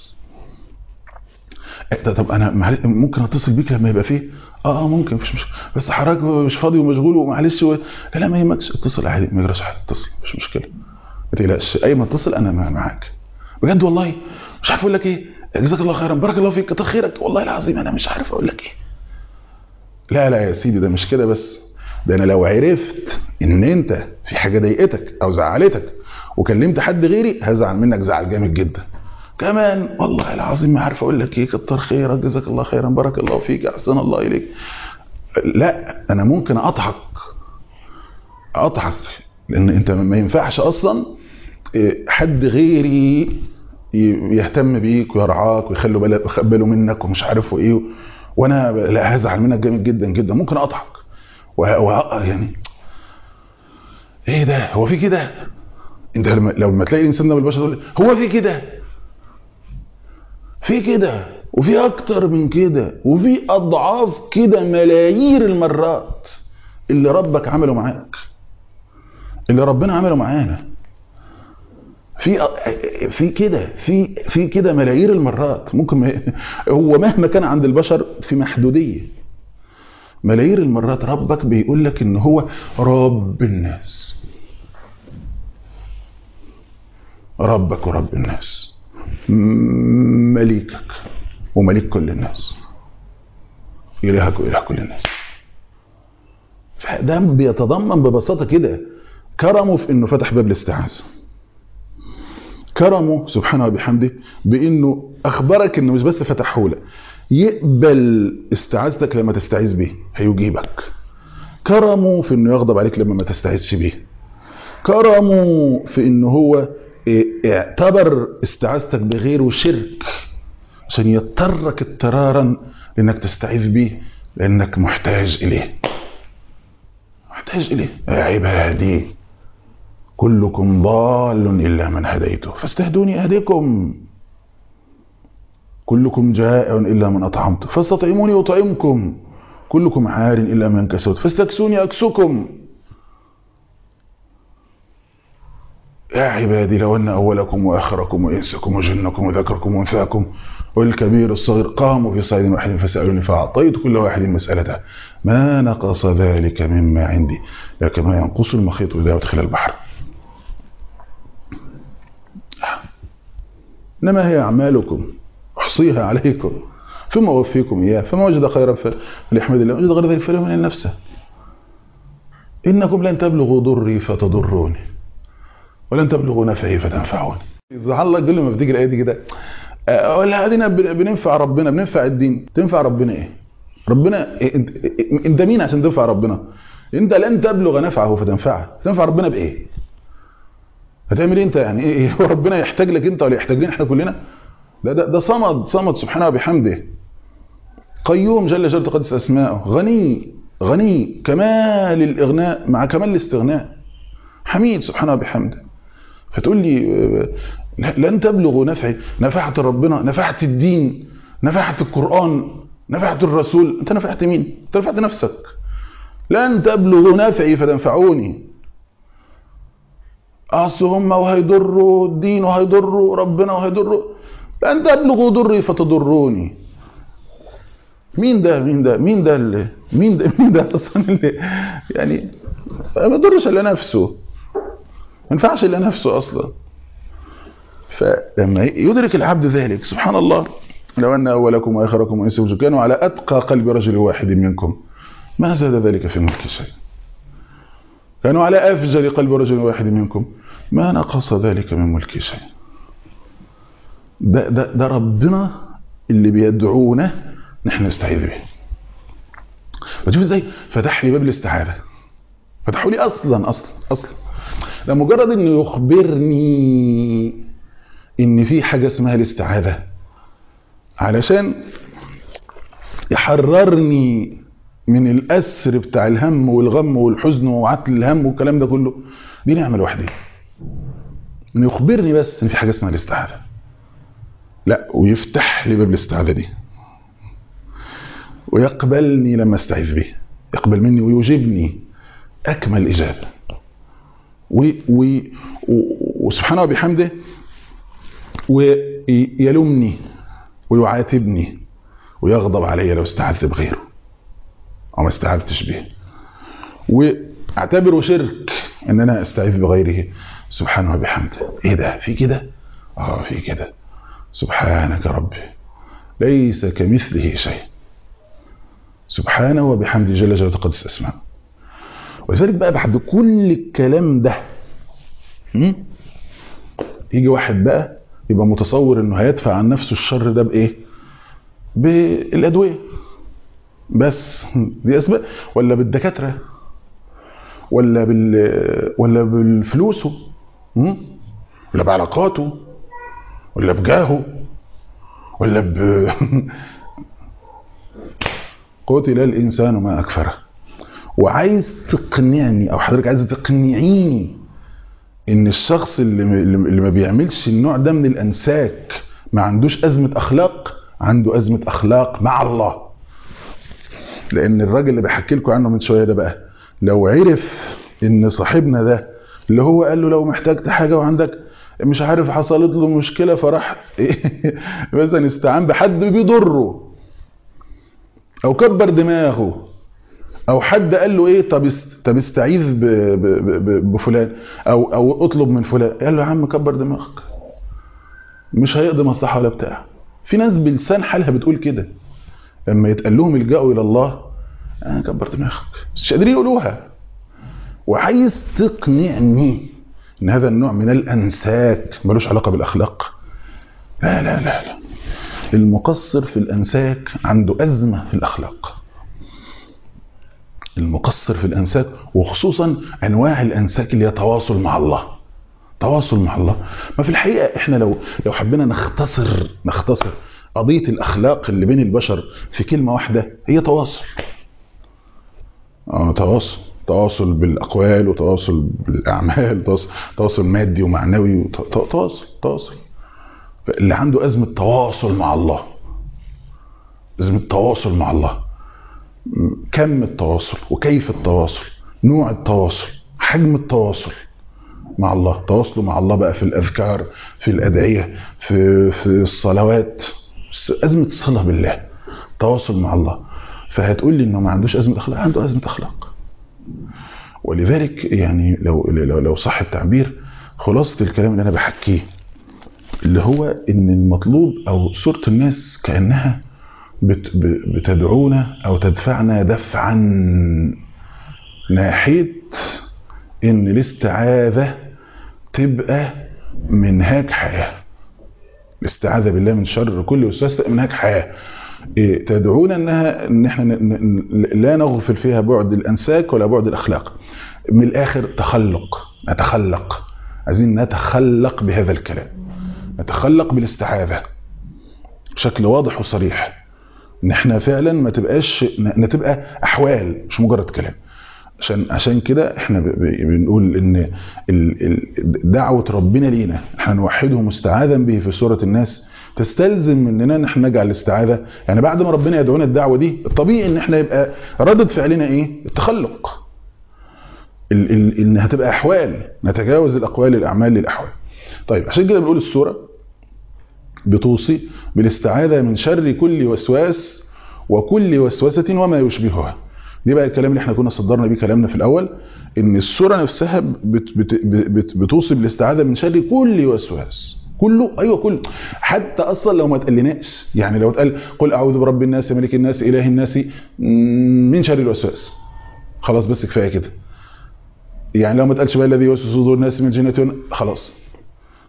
طب انا ممكن اتصل بيك لما يبقى فيه اه اه ممكن مش مش بس حضرتك مش فاضي ومشغول ومعلش و... لا لا ما يهمكش اتصل عادي ما يجراش حاجه اتصل مش مشكله ما تقلقش اي ما اتصل انا معاك بجد والله مش عارف اقول لك ايه جزاك الله خيرا بارك الله فيك كتر خيرك والله العظيم انا مش عارف اقول لك ايه لا لا يا سيدي ده مش كده بس ده انا لو عرفت ان انت في حاجه ضايقتك او زعلتك وكلمت حد غيري هزعل منك زعل جامد جدا كمان والله العظيم ما عارف اقول لك ايه كتر خيرك جزاك الله خيرا بارك الله فيك احسن الله اليك لا انا ممكن اضحك اضحك لان انت ما ينفعش اصلا حد غيري يهتم بيك ويرعاك ويخلوا باله منك ومش عارف وايه وانا لا هزعل منك جامد جدا جدا ممكن اضحك و... يعني ايه ده هو في كده انت لما لو ما تلاقي الانسان ده بالبشر تقول هو في كده في كده وفي اكتر من كده وفي اضعاف كده ملايير المرات اللي ربك عمله معاك اللي ربنا عمله معانا في في كده في في كده ملايير المرات ممكن هو مهما كان عند البشر في محدوديه ملايير المرات ربك بيقول لك ان هو رب الناس ربك ورب الناس مليكك ومليك كل الناس إلهك وإله كل الناس فده بيتضمن ببساطة كده كرمه في انه فتح باب الاستعاذة كرمه سبحانه وبحمده بانه اخبرك انه مش بس فتحه لك يقبل استعاذتك لما تستعيذ به هيجيبك كرمه في انه يغضب عليك لما ما تستعيذش به كرمه في انه هو اعتبر استعاذتك بغيره شرك عشان يضطرك اضطرارا لانك تستعيذ به لانك محتاج اليه محتاج اليه يا عبادي كلكم ضال الا من هديته فاستهدوني اهديكم كلكم جائع الا من اطعمته فاستطعموني اطعمكم كلكم عار الا من كسوت فاستكسوني اكسكم يا عبادي لو أن أولكم وآخركم وإنسكم وجنكم وذكركم وأنثاكم والكبير الصغير قاموا في صعيد واحد فسألوني فأعطيت كل واحد مسألته ما نقص ذلك مما عندي لكن ما ينقص المخيط إذا أدخل البحر إنما هي أعمالكم أحصيها عليكم ثم أوفيكم إياه فما وجد خيرا فليحمد الله وجد غير ذلك فليمن نفسه إنكم لن تبلغوا ضري فتضروني ولن تبلغوا نفعي فتنفعوني سبحان الله كل ما بتيجي الايه دي كده ولا ادينا بننفع ربنا بننفع الدين تنفع ربنا ايه ربنا إيه؟ انت, انت مين عشان تنفع ربنا انت لن تبلغ نفعه فتنفعه تنفع ربنا بايه هتعمل ايه انت يعني ايه هو ربنا يحتاج لك انت ولا يحتاج لنا احنا كلنا لا ده ده صمد صمد سبحانه وبحمده قيوم جل جلاله تقدس اسماءه غني غني كمال الاغناء مع كمال الاستغناء حميد سبحانه وبحمده فتقول لي لن تبلغوا نفعي نفعة ربنا نفعة الدين نفعة القرآن نفعة الرسول انت نفعت مين انت نفعت نفسك لن تبلغوا نفعي فتنفعوني اصل هم وهيضروا الدين وهيضروا ربنا وهيضروا لن تبلغوا ضري فتضروني مين ده مين ده مين ده اللي مين ده مين ده اصلا اللي يعني ما يضرش الا نفسه ما ينفعش الا نفسه اصلا فلما يدرك العبد ذلك سبحان الله لو ان اولكم واخركم وانسكم كانوا على اتقى قلب رجل واحد منكم ما زاد ذلك في الملك شيء كانوا على افجر قلب رجل واحد منكم ما نقص ذلك من ملك شيء ده ده ده ربنا اللي بيدعونا نحن نستعيذ به فتشوف ازاي فتح لي باب الاستعاذه فتحوا لي اصلا اصلا اصلا لمجرد انه يخبرني ان في حاجه اسمها الاستعاذه علشان يحررني من الاسر بتاع الهم والغم والحزن وعتل الهم والكلام ده كله دي نعمه لوحدها انه يخبرني بس ان في حاجه اسمها الاستعاذه لا ويفتح لي باب الاستعاذه دي ويقبلني لما استعيذ به يقبل مني ويجيبني اكمل اجابه و و وسبحانه وبحمده ويلومني ويعاتبني ويغضب علي لو استعذت بغيره او ما استعذتش به واعتبره شرك ان انا استعيذ بغيره سبحانه وبحمده ايه ده في كده اه في كده سبحانك ربي ليس كمثله شيء سبحانه وبحمده جل جلاله تقدس اسماء ولذلك بقى بعد كل الكلام ده يجي واحد بقى يبقى متصور انه هيدفع عن نفسه الشر ده بايه بالادويه بس دي اسباب ولا بالدكاتره ولا بال ولا بالفلوسه ولا بعلاقاته ولا بجاهه ولا ب قتل الانسان ما اكفره وعايز تقنعني او حضرتك عايز تقنعيني ان الشخص اللي اللي ما بيعملش النوع ده من الانساك ما عندوش ازمه اخلاق عنده ازمه اخلاق مع الله لان الراجل اللي بحكي لكم عنه من شويه ده بقى لو عرف ان صاحبنا ده اللي هو قال له لو محتاجت حاجه وعندك مش عارف حصلت له مشكله فراح مثلا استعان بحد بيضره او كبر دماغه او حد قال له ايه طب طب استعيذ بفلان او او اطلب من فلان قال له يا عم كبر دماغك مش هيقضي مصلحه ولا بتاع في ناس بلسان حالها بتقول كده لما يتقال لهم الجأوا الى الله انا كبر دماغك بس مش قادرين يقولوها وعايز تقنعني ان هذا النوع من الانساك ملوش علاقه بالاخلاق لا لا لا لا المقصر في الانساك عنده ازمه في الاخلاق المقصر في الانساك وخصوصا انواع الانساك اللي هي تواصل مع الله تواصل مع الله ما في الحقيقه احنا لو لو حبينا نختصر نختصر قضيه الاخلاق اللي بين البشر في كلمه واحده هي تواصل اه تواصل تواصل بالاقوال وتواصل بالاعمال تواصل, تواصل مادي ومعنوي تواصل تواصل اللي عنده ازمه تواصل مع الله ازمه تواصل مع الله كم التواصل وكيف التواصل نوع التواصل حجم التواصل مع الله تواصله مع الله بقى في الاذكار في الادعيه في في الصلوات ازمه الصلاه بالله تواصل مع الله فهتقول لي انه ما عندوش ازمه اخلاق عنده ازمه اخلاق ولذلك يعني لو لو, لو صح التعبير خلاصه الكلام اللي انا بحكيه اللي هو ان المطلوب او صوره الناس كانها بتدعونا او تدفعنا دفعا ناحيه ان الاستعاذه تبقى منهاج حياه الاستعاذه بالله من شر كل وسواس تبقى منهاج حياه إيه تدعونا انها ان احنا لا نغفل فيها بعد الانساك ولا بعد الاخلاق من الاخر تخلق نتخلق عايزين نتخلق بهذا الكلام نتخلق بالاستعاذه بشكل واضح وصريح ان احنا فعلا ما تبقاش نتبقى احوال مش مجرد كلام عشان عشان كده احنا بنقول ان دعوه ربنا لينا احنا نوحده مستعاذا به في سوره الناس تستلزم مننا ان احنا نجعل الاستعاذه يعني بعد ما ربنا يدعونا الدعوه دي الطبيعي ان احنا يبقى ردة فعلنا ايه التخلق ال ال انها تبقى احوال نتجاوز الاقوال للاعمال للاحوال طيب عشان كده بنقول السوره بتوصي بالاستعاذه من شر كل وسواس وكل وسوسه وما يشبهها دي بقى الكلام اللي احنا كنا صدرنا بيه كلامنا في الاول ان السوره نفسها بت بت بت بتوصي بالاستعاذه من شر كل وسواس كله ايوه كله حتى اصلا لو ما اتقالناش يعني لو اتقال قل اعوذ برب الناس ملك الناس اله الناس من شر الوسواس خلاص بس كفايه كده يعني لو ما اتقالش بقى الذي يوسوس صدور الناس من الجنه خلاص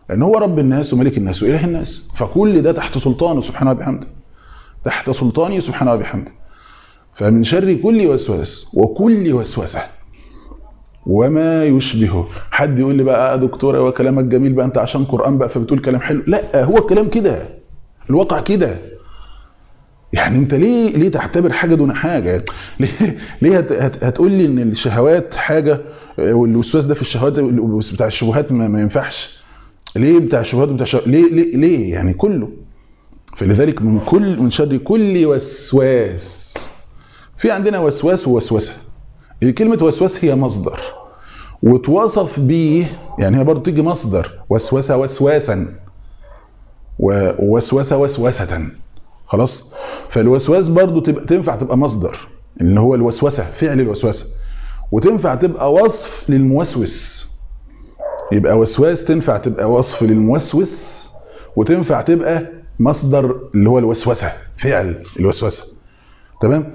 لان هو رب الناس وملك الناس واله الناس فكل ده تحت سلطانه سبحانه وبحمده تحت سلطانه سبحانه وبحمده فمن شر كل وسواس وكل وسوسه وما يشبهه حد يقول لي بقى يا دكتور هو كلامك جميل بقى انت عشان قران بقى فبتقول كلام حلو لا هو الكلام كده الواقع كده يعني انت ليه ليه تعتبر حاجه دون حاجه ليه ليه هت هت هتقول لي ان الشهوات حاجه والوسواس ده في الشهوات بتاع الشبهات ما, ما ينفعش ليه بتاع الشبهات بتاع الشهوات ليه ليه ليه يعني كله فلذلك من كل من شر كل وسواس في عندنا وسواس ووسوسه كلمه وسواس هي مصدر وتوصف به يعني هي برضه تيجي مصدر وسوسه وسواسا ووسوسه وسوسه خلاص فالوسواس برضه تبقى تنفع تبقى مصدر اللي هو الوسوسه فعل الوسوسه وتنفع تبقى وصف للموسوس يبقى وسواس تنفع تبقى وصف للموسوس وتنفع تبقى مصدر اللي هو الوسوسه فعل الوسوسه تمام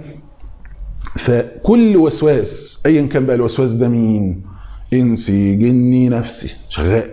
فكل وسواس ايا كان بقى الوسواس ده مين انسي جني نفسي شغال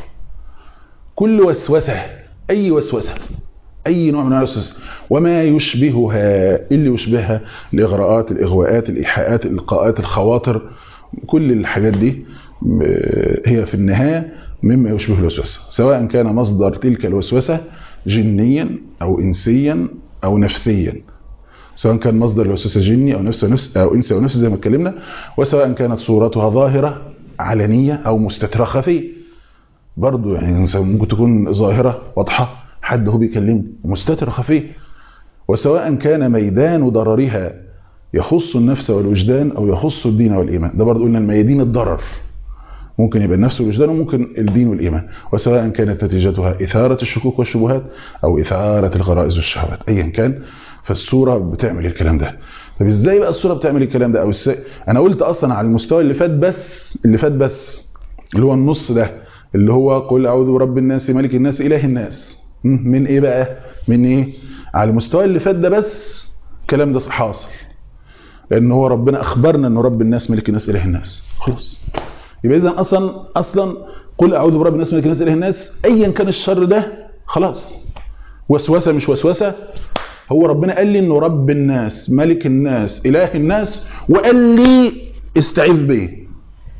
كل وسوسه اي وسوسه اي نوع من الوسوسه وما يشبهها اللي يشبهها الاغراءات الاغواءات الايحاءات الالقاءات الخواطر كل الحاجات دي هي في النهايه مما يشبه الوسوسه سواء كان مصدر تلك الوسوسه جنيا او انسيا او نفسيا سواء كان مصدر الوسوسه جني او نفس نفس او انسي او نفسي زي ما اتكلمنا وسواء كانت صورتها ظاهره علنيه او مستتره خفيه برضه يعني ممكن تكون ظاهره واضحه حد هو بيكلمني مستتر خفيه وسواء كان ميدان ضررها يخص النفس والوجدان او يخص الدين والايمان ده برضه قلنا الميادين الضرر ممكن يبقى النفس والوجدان وممكن الدين والايمان وسواء كانت نتيجتها اثاره الشكوك والشبهات او اثاره الغرائز والشهوات ايا كان فالصوره بتعمل الكلام ده طب ازاي بقى الصوره بتعمل الكلام ده او ازاي انا قلت اصلا على المستوى اللي فات بس اللي فات بس اللي هو النص ده اللي هو قل اعوذ برب الناس ملك الناس اله الناس من ايه بقى من ايه على المستوى اللي فات ده بس الكلام ده حاصل لان هو ربنا اخبرنا انه رب الناس ملك الناس اله الناس خلاص يبقى اذا اصلا اصلا قل اعوذ برب الناس ملك الناس اله الناس ايا كان الشر ده خلاص وسوسه مش وسوسه هو ربنا قال لي انه رب الناس ملك الناس اله الناس وقال لي استعذ بيه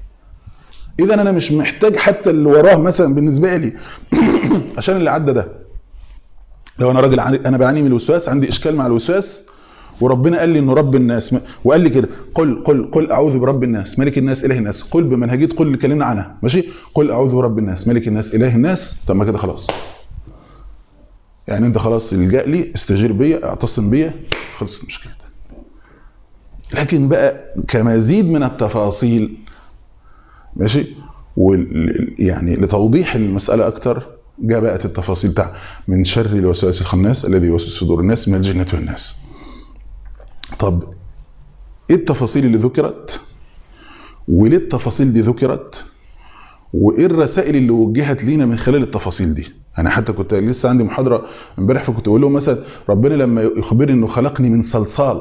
اذا انا مش محتاج حتى اللي وراه مثلا بالنسبه لي عشان اللي عدى ده لو انا راجل انا بعاني من الوسواس عندي اشكال مع الوسواس وربنا قال لي انه رب الناس وقال لي كده قل قل قل اعوذ برب الناس ملك الناس اله الناس قل بمنهجيه قل اللي اتكلمنا عنها ماشي قل اعوذ برب الناس ملك الناس اله الناس طب ما كده خلاص يعني انت خلاص الجاء لي استجير بيا اعتصم بيا خلصت المشكله لكن بقى كمزيد من التفاصيل ماشي يعني لتوضيح المساله اكتر جاء بقت التفاصيل بتاع من شر الوسواس الخناس الذي يوسوس صدور الناس من الجنه والناس طب ايه التفاصيل اللي ذكرت وليه التفاصيل دي ذكرت وايه الرسائل اللي وجهت لينا من خلال التفاصيل دي انا حتى كنت لسه عندي محاضره امبارح فكنت بقول لهم مثلا ربنا لما يخبرني انه خلقني من صلصال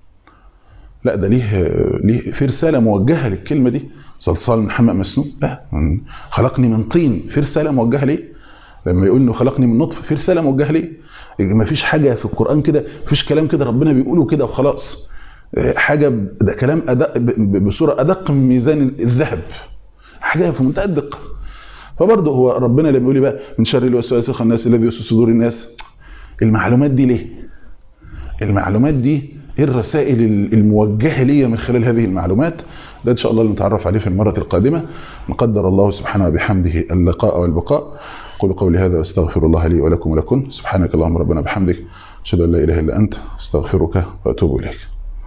لا ده ليه ليه في رساله موجهه للكلمه دي صلصال من حمأ مسنون لا خلقني من طين في رساله موجهه ليه لما يقول انه خلقني من نطفه في رساله موجهه ليه ما فيش حاجه في القران كده فيش كلام كده ربنا بيقوله كده وخلاص حاجه ده كلام ادق بصوره ادق من ميزان الذهب حاجه في منتهى الدقه فبرضه هو ربنا لما يقول بقى من شر الوسواس الخناس الذي يوسوس صدور الناس المعلومات دي ليه المعلومات دي ايه الرسائل الموجهه لي من خلال هذه المعلومات ده ان شاء الله اللي نتعرف عليه في المره القادمه نقدر الله سبحانه وبحمده اللقاء والبقاء قل قولي هذا واستغفر الله لي ولكم ولكم سبحانك اللهم ربنا بحمدك اشهد ان لا اله الا انت استغفرك واتوب اليك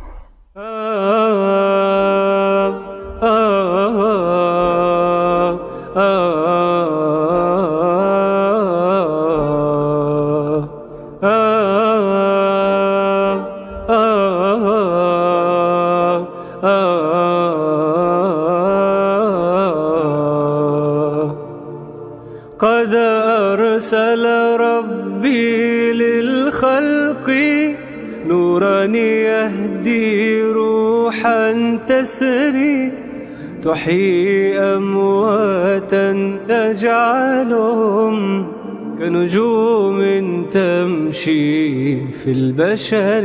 قد أرسل ربي للخلق نورا يهدي روحا تسري تحيي أمواتا تجعلهم كنجوم تمشي في البشر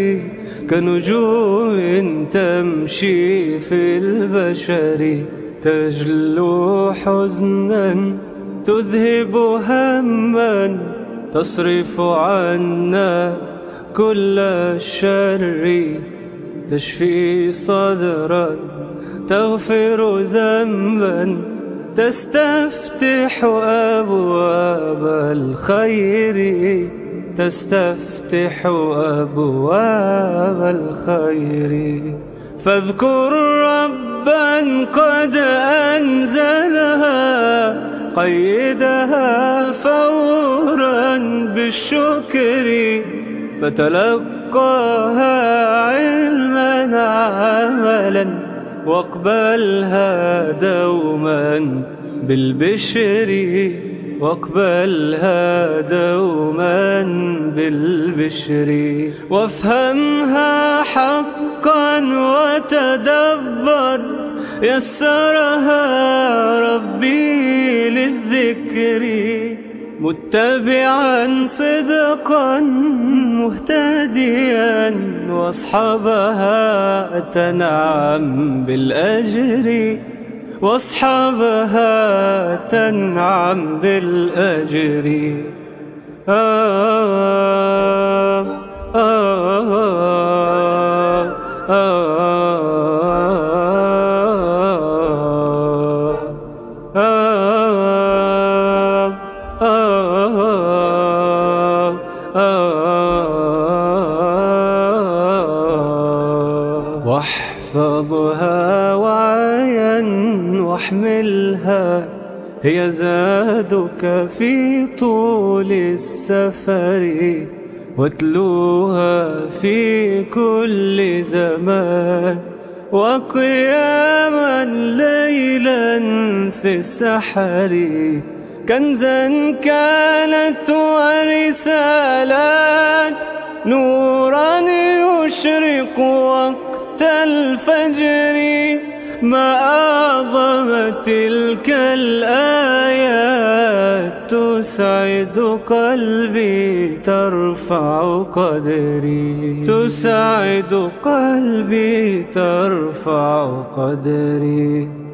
كنجوم تمشي في البشر تجلو حزنا تذهب هما تصرف عنا كل الشر تشفي صدرا تغفر ذنبا تستفتح أبواب الخير تستفتح أبواب الخير فاذكر ربا قد أنزلها قيدها فورا بالشكر فتلقاها علما عملا واقبلها دوما بالبشر واقبلها دوما بالبشر وافهمها حقا وتدبر يسرها ربي للذكر متبعا صدقا مهتديا واصحابها تنعم بالأجر واصحابها تنعم بالأجر آه آه آه واحفظها وعيا واحملها هي زادك في طول السفر واتلوها في كل زمان وقياما ليلا في السحر كنزا كانت ورسالات نورا يشرق وقت الفجر ما أعظم تلك الآيات تسعد قلبي ترفع قدري تسعد قلبي ترفع قدري